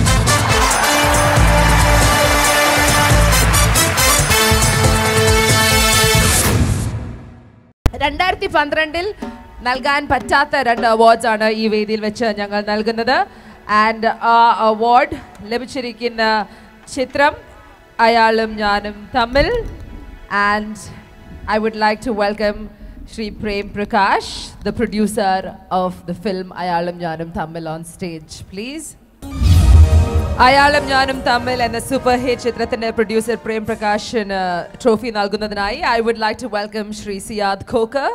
രണ്ടായിരത്തി പന്ത്രണ്ടിൽ നൽകാൻ പറ്റാത്ത രണ്ട് അവാർഡ്സ് ആണ് ഈ വേദിയിൽ വെച്ച് ഞങ്ങൾ നൽകുന്നത് ആൻഡ് ആ അവാർഡ് ലഭിച്ചിരിക്കുന്ന ചിത്രം അയാളും ഞാനും തമ്മിൽ and I would like to welcome Shri Prem Prakash the producer of the film അയാളും ഞാനും തമ്മിൽ ഓൺ സ്റ്റേജ് പ്ലീസ് അയാളും ഞാനും തമ്മിൽ എന്ന സൂപ്പർ ഹിറ്റ് ചിത്രത്തിന്റെ പ്രൊഡ്യൂസർ പ്രേം പ്രകാശിന് ട്രോഫി നൽകുന്നതിനായി I would like to welcome Shri Siyad Kokker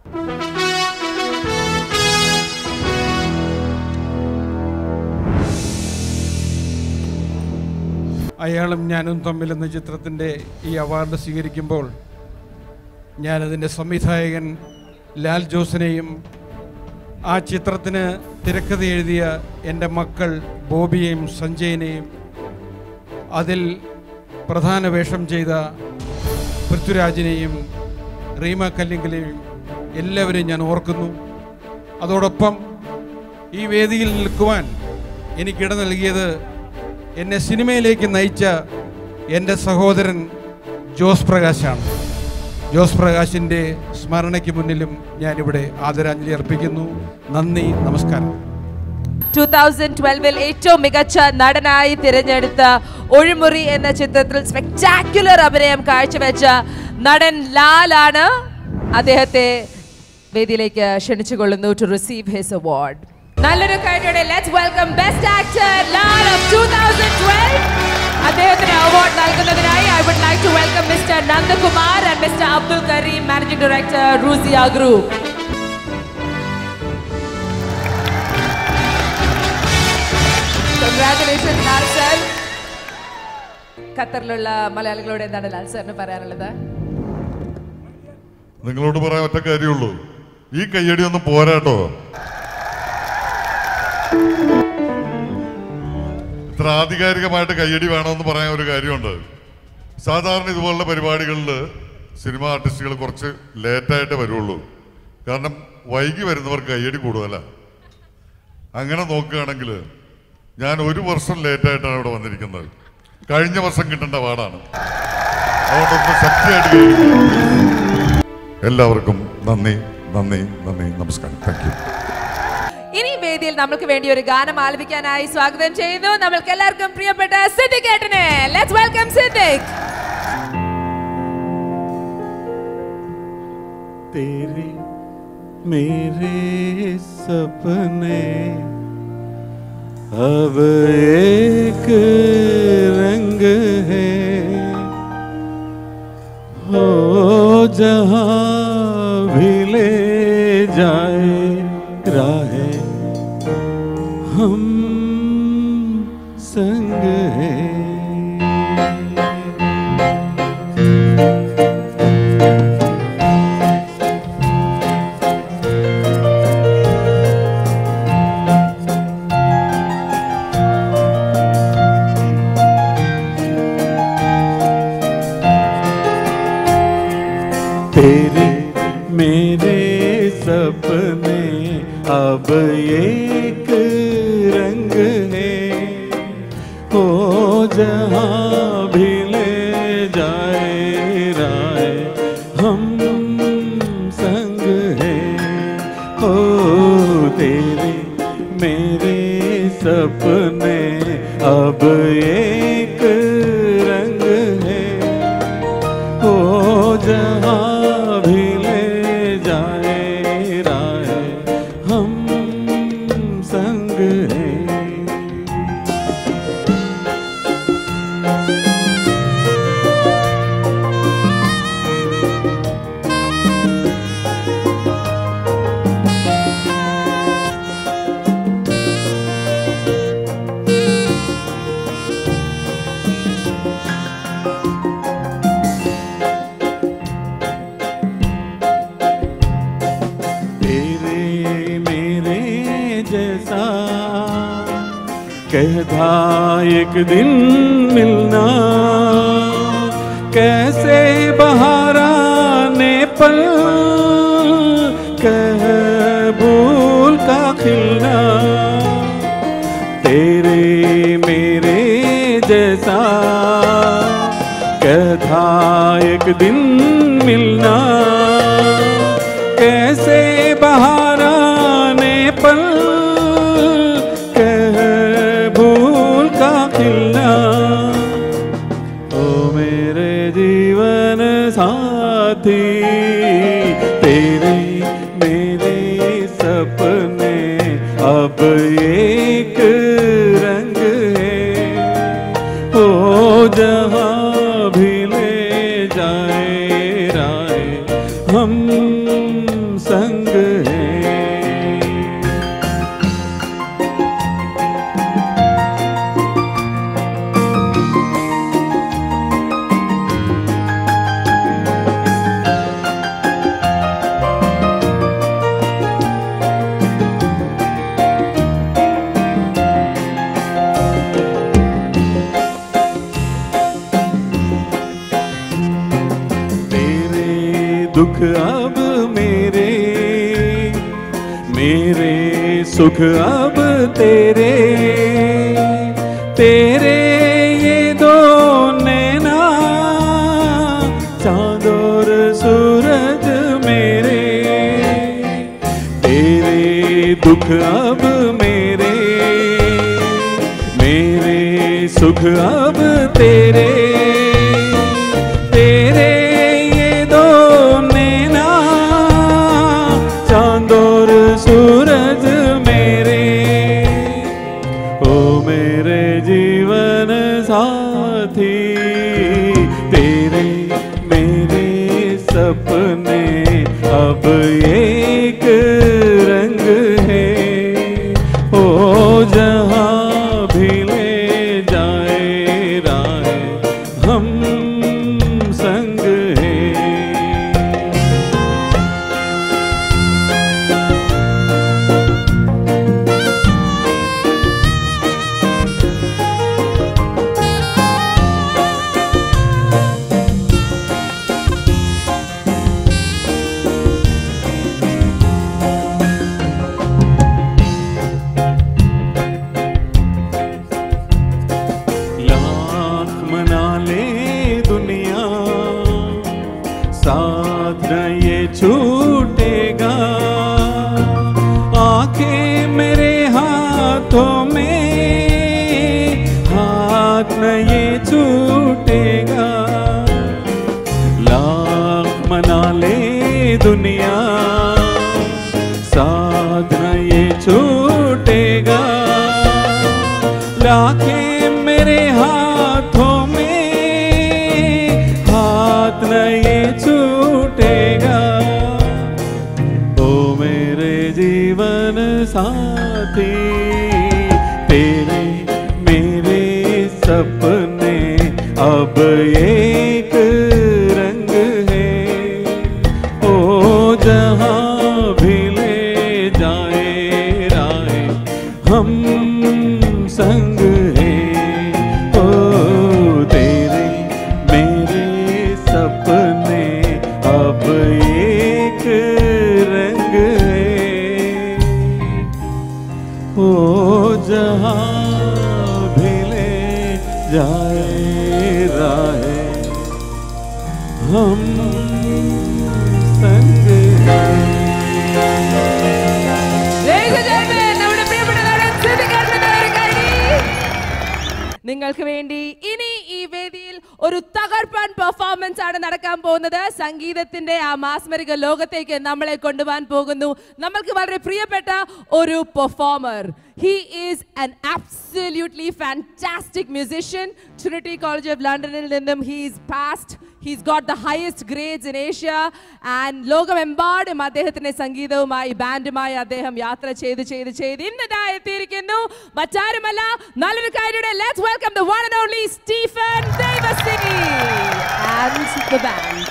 അയാളും ഞാനും തമ്മിൽ എന്ന ചിത്രത്തിൻ്റെ ഈ അവാർഡ് സ്വീകരിക്കുമ്പോൾ ഞാനതിൻ്റെ സംവിധായകൻ ലാൽ ജോസിനെയും ആ ചിത്രത്തിന് തിരക്കഥ എഴുതിയ എൻ്റെ മക്കൾ ബോബിയെയും സഞ്ജയനെയും അതിൽ പ്രധാന വേഷം ചെയ്ത പൃഥ്വിരാജിനെയും റീമ കല്ലിങ്കലെയും എല്ലാവരെയും ഞാൻ ഓർക്കുന്നു അതോടൊപ്പം ഈ വേദിയിൽ നിൽക്കുവാൻ എനിക്കിട നൽകിയത് എന്നെ സിനിമയിലേക്ക് നയിച്ച എൻ്റെ സഹോദരൻ ജോസ് പ്രകാശാണ് ജോസ് പ്രകാശിൻ്റെ സ്മരണയ്ക്ക് മുന്നിലും ഞാനിവിടെ ആദരാഞ്ജലി അർപ്പിക്കുന്നു നന്ദി നമസ്കാരം ടൂ തൗസൻഡ് ട്വൽവിൽ ഏറ്റവും മികച്ച നടനായി തിരഞ്ഞെടുത്ത ഒഴിമുറി എന്ന ചിത്രത്തിൽ സ്പെക്ടാക്യുലർ അഭിനയം കാഴ്ചവെച്ച നടൻ ലാലാണ് അദ്ദേഹത്തെ വേദിയിലേക്ക് ക്ഷണിച്ചുകൊള്ളുന്നു ടു റിസീവ് ഹിസ് അവാർഡ് നല്ലൊരു കൈയോടെ let's welcome best actor Lal of 2012 അദ്ദേഹത്തിന് അവാർഡ് നൽകുന്നതിനായി I would like to welcome mister Nandakumar and mister Abdul Kareem managing director Rusiya group congratulation Lal sir ഖത്തറിലുള്ള മലയാളികളോട് എന്താണ് ലാൽ സാറിന് പറയാനുള്ളത് നിങ്ങളോട് പറയാൻ ഒറ്റ കാര്യമുള്ളൂ ഈ കയ്യടി ഒന്നും പോരാട്ടോ ഇത്ര ആധികാരികമായിട്ട് കയ്യടി വേണമെന്ന് പറയാൻ ഒരു കാര്യമുണ്ട് സാധാരണ ഇതുപോലുള്ള പരിപാടികളിൽ സിനിമ ആർട്ടിസ്റ്റുകൾ കുറച്ച് ലേറ്റായിട്ടേ വരുള്ളൂ കാരണം വൈകി വരുന്നവർക്ക് കയ്യടി കൂടുതലാണ് അങ്ങനെ നോക്കുകയാണെങ്കിൽ ഞാൻ ഒരു വർഷം ലേറ്റായിട്ടാണ് ഇവിടെ വന്നിരിക്കുന്നത് കഴിഞ്ഞ വർഷം കിട്ടേണ്ട പാടാണ് അതുകൊണ്ടൊന്ന് ശക്തിയായിട്ട് കയ്യടി. എല്ലാവർക്കും നന്ദി നന്ദി നന്ദി നമസ്കാരം താങ്ക് യു ഇനി വേദിയിൽ നമുക്ക് വേണ്ടി ഒരു ഗാനം ആലപിക്കാനായി സ്വാഗതം ചെയ്യുന്നു നമ്മൾക്ക് എല്ലാവർക്കും പ്രിയപ്പെട്ട സിദ്ദിഖ് ഏട്ടനെ ലെറ്റ്സ് വെൽക്കം സിദ്ദിഖ് तेरे मेरे सपने अब एक रंग है हो जहाँ भी ले जाए राहे हम संग है तेरे मेरे सपने अब एक रंग है हो जहाँ भी ले जाए राय हम संग है हो तेरे मेरे सपने अब एक रंग है हो जहाँ भी ले जाए राय हम संग हैं तेरे मेरे जैसा कहता एक दिन मिलना कैसे बहाराने पल कह भूल का खिलना तेरे मेरे जैसा कहता एक दिन मिलना कैसे बहाराने पल कह भूल का खिलना ओ मेरे जीवन साथी तेरे मेरे सपने अब एक रंग है ओ जहाँ भी ले जाए राय हम संग हैं तेरे दुख अब मेरे मेरे सुख अब तेरे तेरे ये दो नैना चांद और सूरज मेरे तेरे दुख अब मेरे मेरे सुख अब तेरे तेरे ये दो नैना चांद और सूरज मेरे ओ मेरे जीवन साथी जीवन साथी तेरे मेरे सपने अब एक रंग है ओ जहाँ भी ले जाए राय हम संग हैं ओ तेरे मेरे सपने अब एक रंग है ओ जहाँ भी ले जाए राह हम संग Ladies and gentlemen, നമ്മുടെ പ്രിയപ്പെട്ട നടൻ സിദ്ദിഖ് ഒരു കൈ. നിങ്ങൾക്ക് വേണ്ടി ഇനി ഈ വേദിയിൽ ഒരു തകർപ്പൻ പെർഫോമൻസ് ആണ് നടക്കാൻ പോകുന്നത് സംഗീതത്തിന്റെ ആ മാസ്മരിക ലോകത്തേക്ക് നമ്മളെ കൊണ്ടുപോകാൻ പോകുന്നു നമ്മൾക്ക് വളരെ പ്രിയപ്പെട്ട ഒരു performer he is an absolutely fantastic musician trinity college of londonൽ നിന്നും he is passed He's got the highest grades in Asia and ലോകമെമ്പാടും അദ്ദേഹത്തിന്റെ സംഗീതവുമായി ബാൻഡുമായി അദ്ദേഹം യാത്ര ചെയ്ത് ചെയ്ത് ചെയ്ത് ഇന്ന് ഇതാ എത്തിയിരിക്കുന്നു മറ്റാരുമല്ല നല്ലൊരു കാര്യയുടെ let's welcome the one and only Stephen Devassy and the band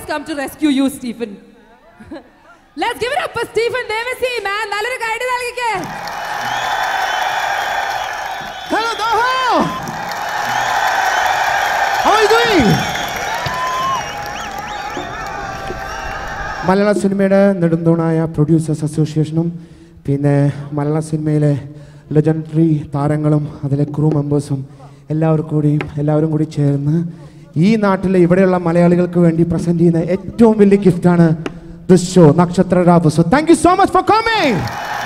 always come to rescue you, Stephen. Let's give it up for Stephen Devasi, man. നല്ലൊരു കൈഡി നൽകിക്കേ Hello, Doha! How are you doing? മലയാള സിനിമയുടെ നെടുന്തൂണായ പ്രൊഡ്യൂസേഴ്സ് അസോസിയേഷനും പിന്നെ മലയാള സിനിമയിലെ ലെജൻഡറി താരങ്ങളും അതിലെ crew മെമ്പേഴ്സും എല്ലാവരും കൂടി എല്ലാവരും കൂടി ചേർന്ന് ഈ നാട്ടിലെ ഇവിടെയുള്ള മലയാളികൾക്ക് വേണ്ടി പ്രസന്റ് ചെയ്യുന്ന ഏറ്റവും വലിയ ഗിഫ്റ്റാണ് this show Nakshatra Raavu so thank you so much for coming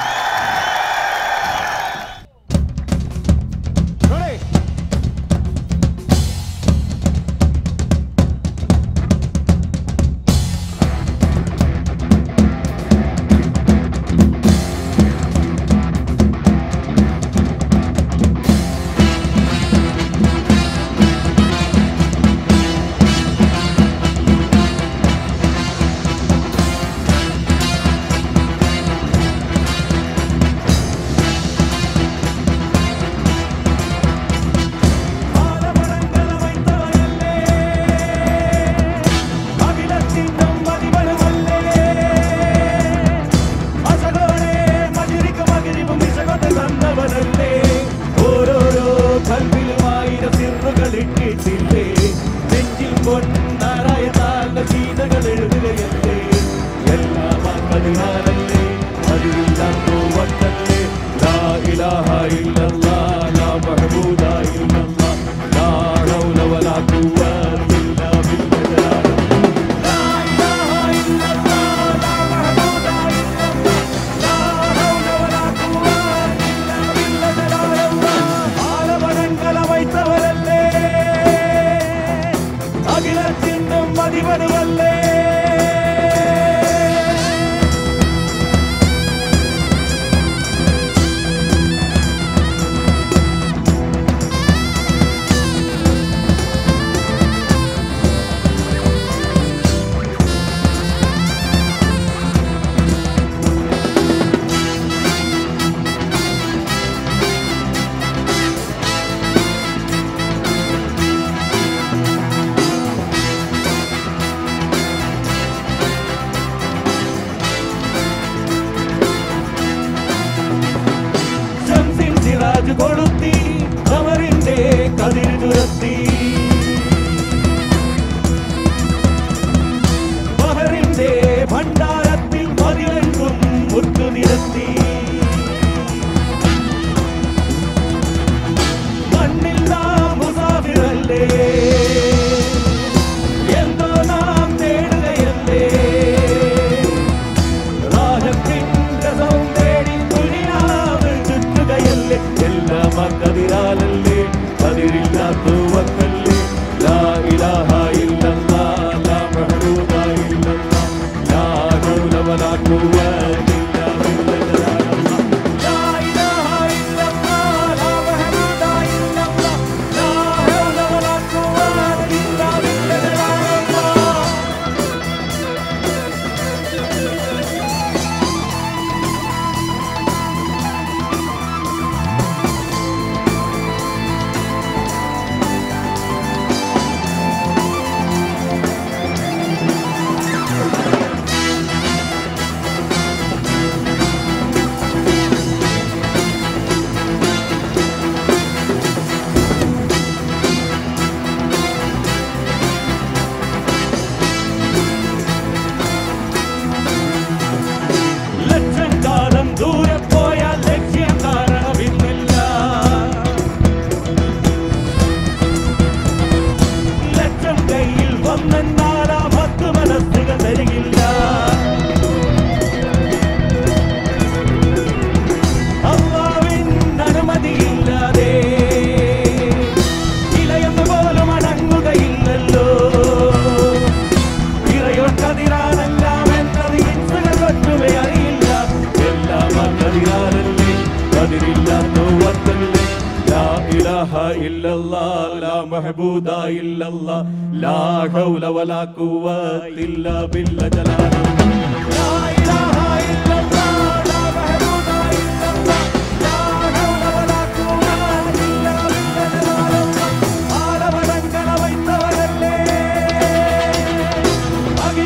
ഓരോരോ കൽവിലുമായിരം സിറുകളിട്ടിട്ടില്ലേ നെഞ്ചിൽ പൊന്നാറായ താഴ്ന്ന ചീതകൾ എഴുതുകയല്ലേ എല്ലാം അതിനാലല്ലേ അതില്ലാത്തോ വട്ടല്ലേ ലാ ഇലാഹ ഇല്ലല്ലാ ലാ മഹബൂദ ഇല്ലല്ലാ ലാ ഹൗല വലാ ഖുവത ഇല്ലാ ബില്ലാ வைத்தவரல்லே அகிலத்தின்னும் மதிவருவல்லே ശംസിൻ സിറാജ് കൊളുത്തി അവരിന്റെ കതിർ തുരത്തി ബഹറിന്റെ ഭണ്ഡാരത്തിൽ മതിലെങ്കും മുത്തുനിരത്തി മണ്ണില്ല മുസാഫിറല്ലേ എന്തോ നാം തേടുകയല്ലേ രാജത്തിന്റെ സൗന്ദര്യ ദുനിയാവ് ചുറ്റുകയല്ലേ എല്ലാം കതിരാലല്ലേ കതിരില്ലാത്ത വക്കല്ലേ ലാ ഇലാഹ ഇല്ലല്ലാ ലാ മഹ്ദൂദ ഇല്ലല്ലാ ലാ ഹൗല വലാ ഖുവത ഇല്ലാ ബില്ലാ ലാ ഇലാഹ ഇല്ലല്ലാ ലാ മഹ്ദൂദ ഇല്ലല്ലാ ലാ ഹൗല വലാ ഖുവത ഇല്ലാ ബില്ലാ ലക്ഷം കാലം ദൂരെ പോയാൽ ലക്ഷ്യം കാരണമിന്നില്ല ലക്ഷം കയ്യിൽ വന്നെന്നാലാ പത്ത് മനസ്സുകൾ തരികില്ല അള്ളാവിൻ അനുമതിയില്ലാതെ ഇലയെന്ന് പോലും അടങ്ങുകയില്ലല്ലോ ഇറയൊട്ടതിരാണെല്ലാം എന്നത് ഇൻസുകൾ പറ്റുമേ അറിയില്ല എല്ലാം കതിരാലല്ലേ കതിരില്ലാത്തോ വത്തല്ലേ ലാ ഇലാഹ ഇല്ലല്ലാ ലാ മഹബൂദ ഇല്ലല്ലാ ലാ ഹൗല വലാ ഖുവത ഇല്ലാ ബില്ല ജലാല ലാ ഇലാഹ ഇല്ലല്ലാ ലാ മഹബൂദ ഇല്ലല്ലാ ലാ ഹൗല വലാ ഖുവത ഇല്ലാ ബില്ല ജലാല ആലവടങ്ങള വൈത്തവരല്ലേ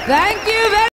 താങ്ക് യു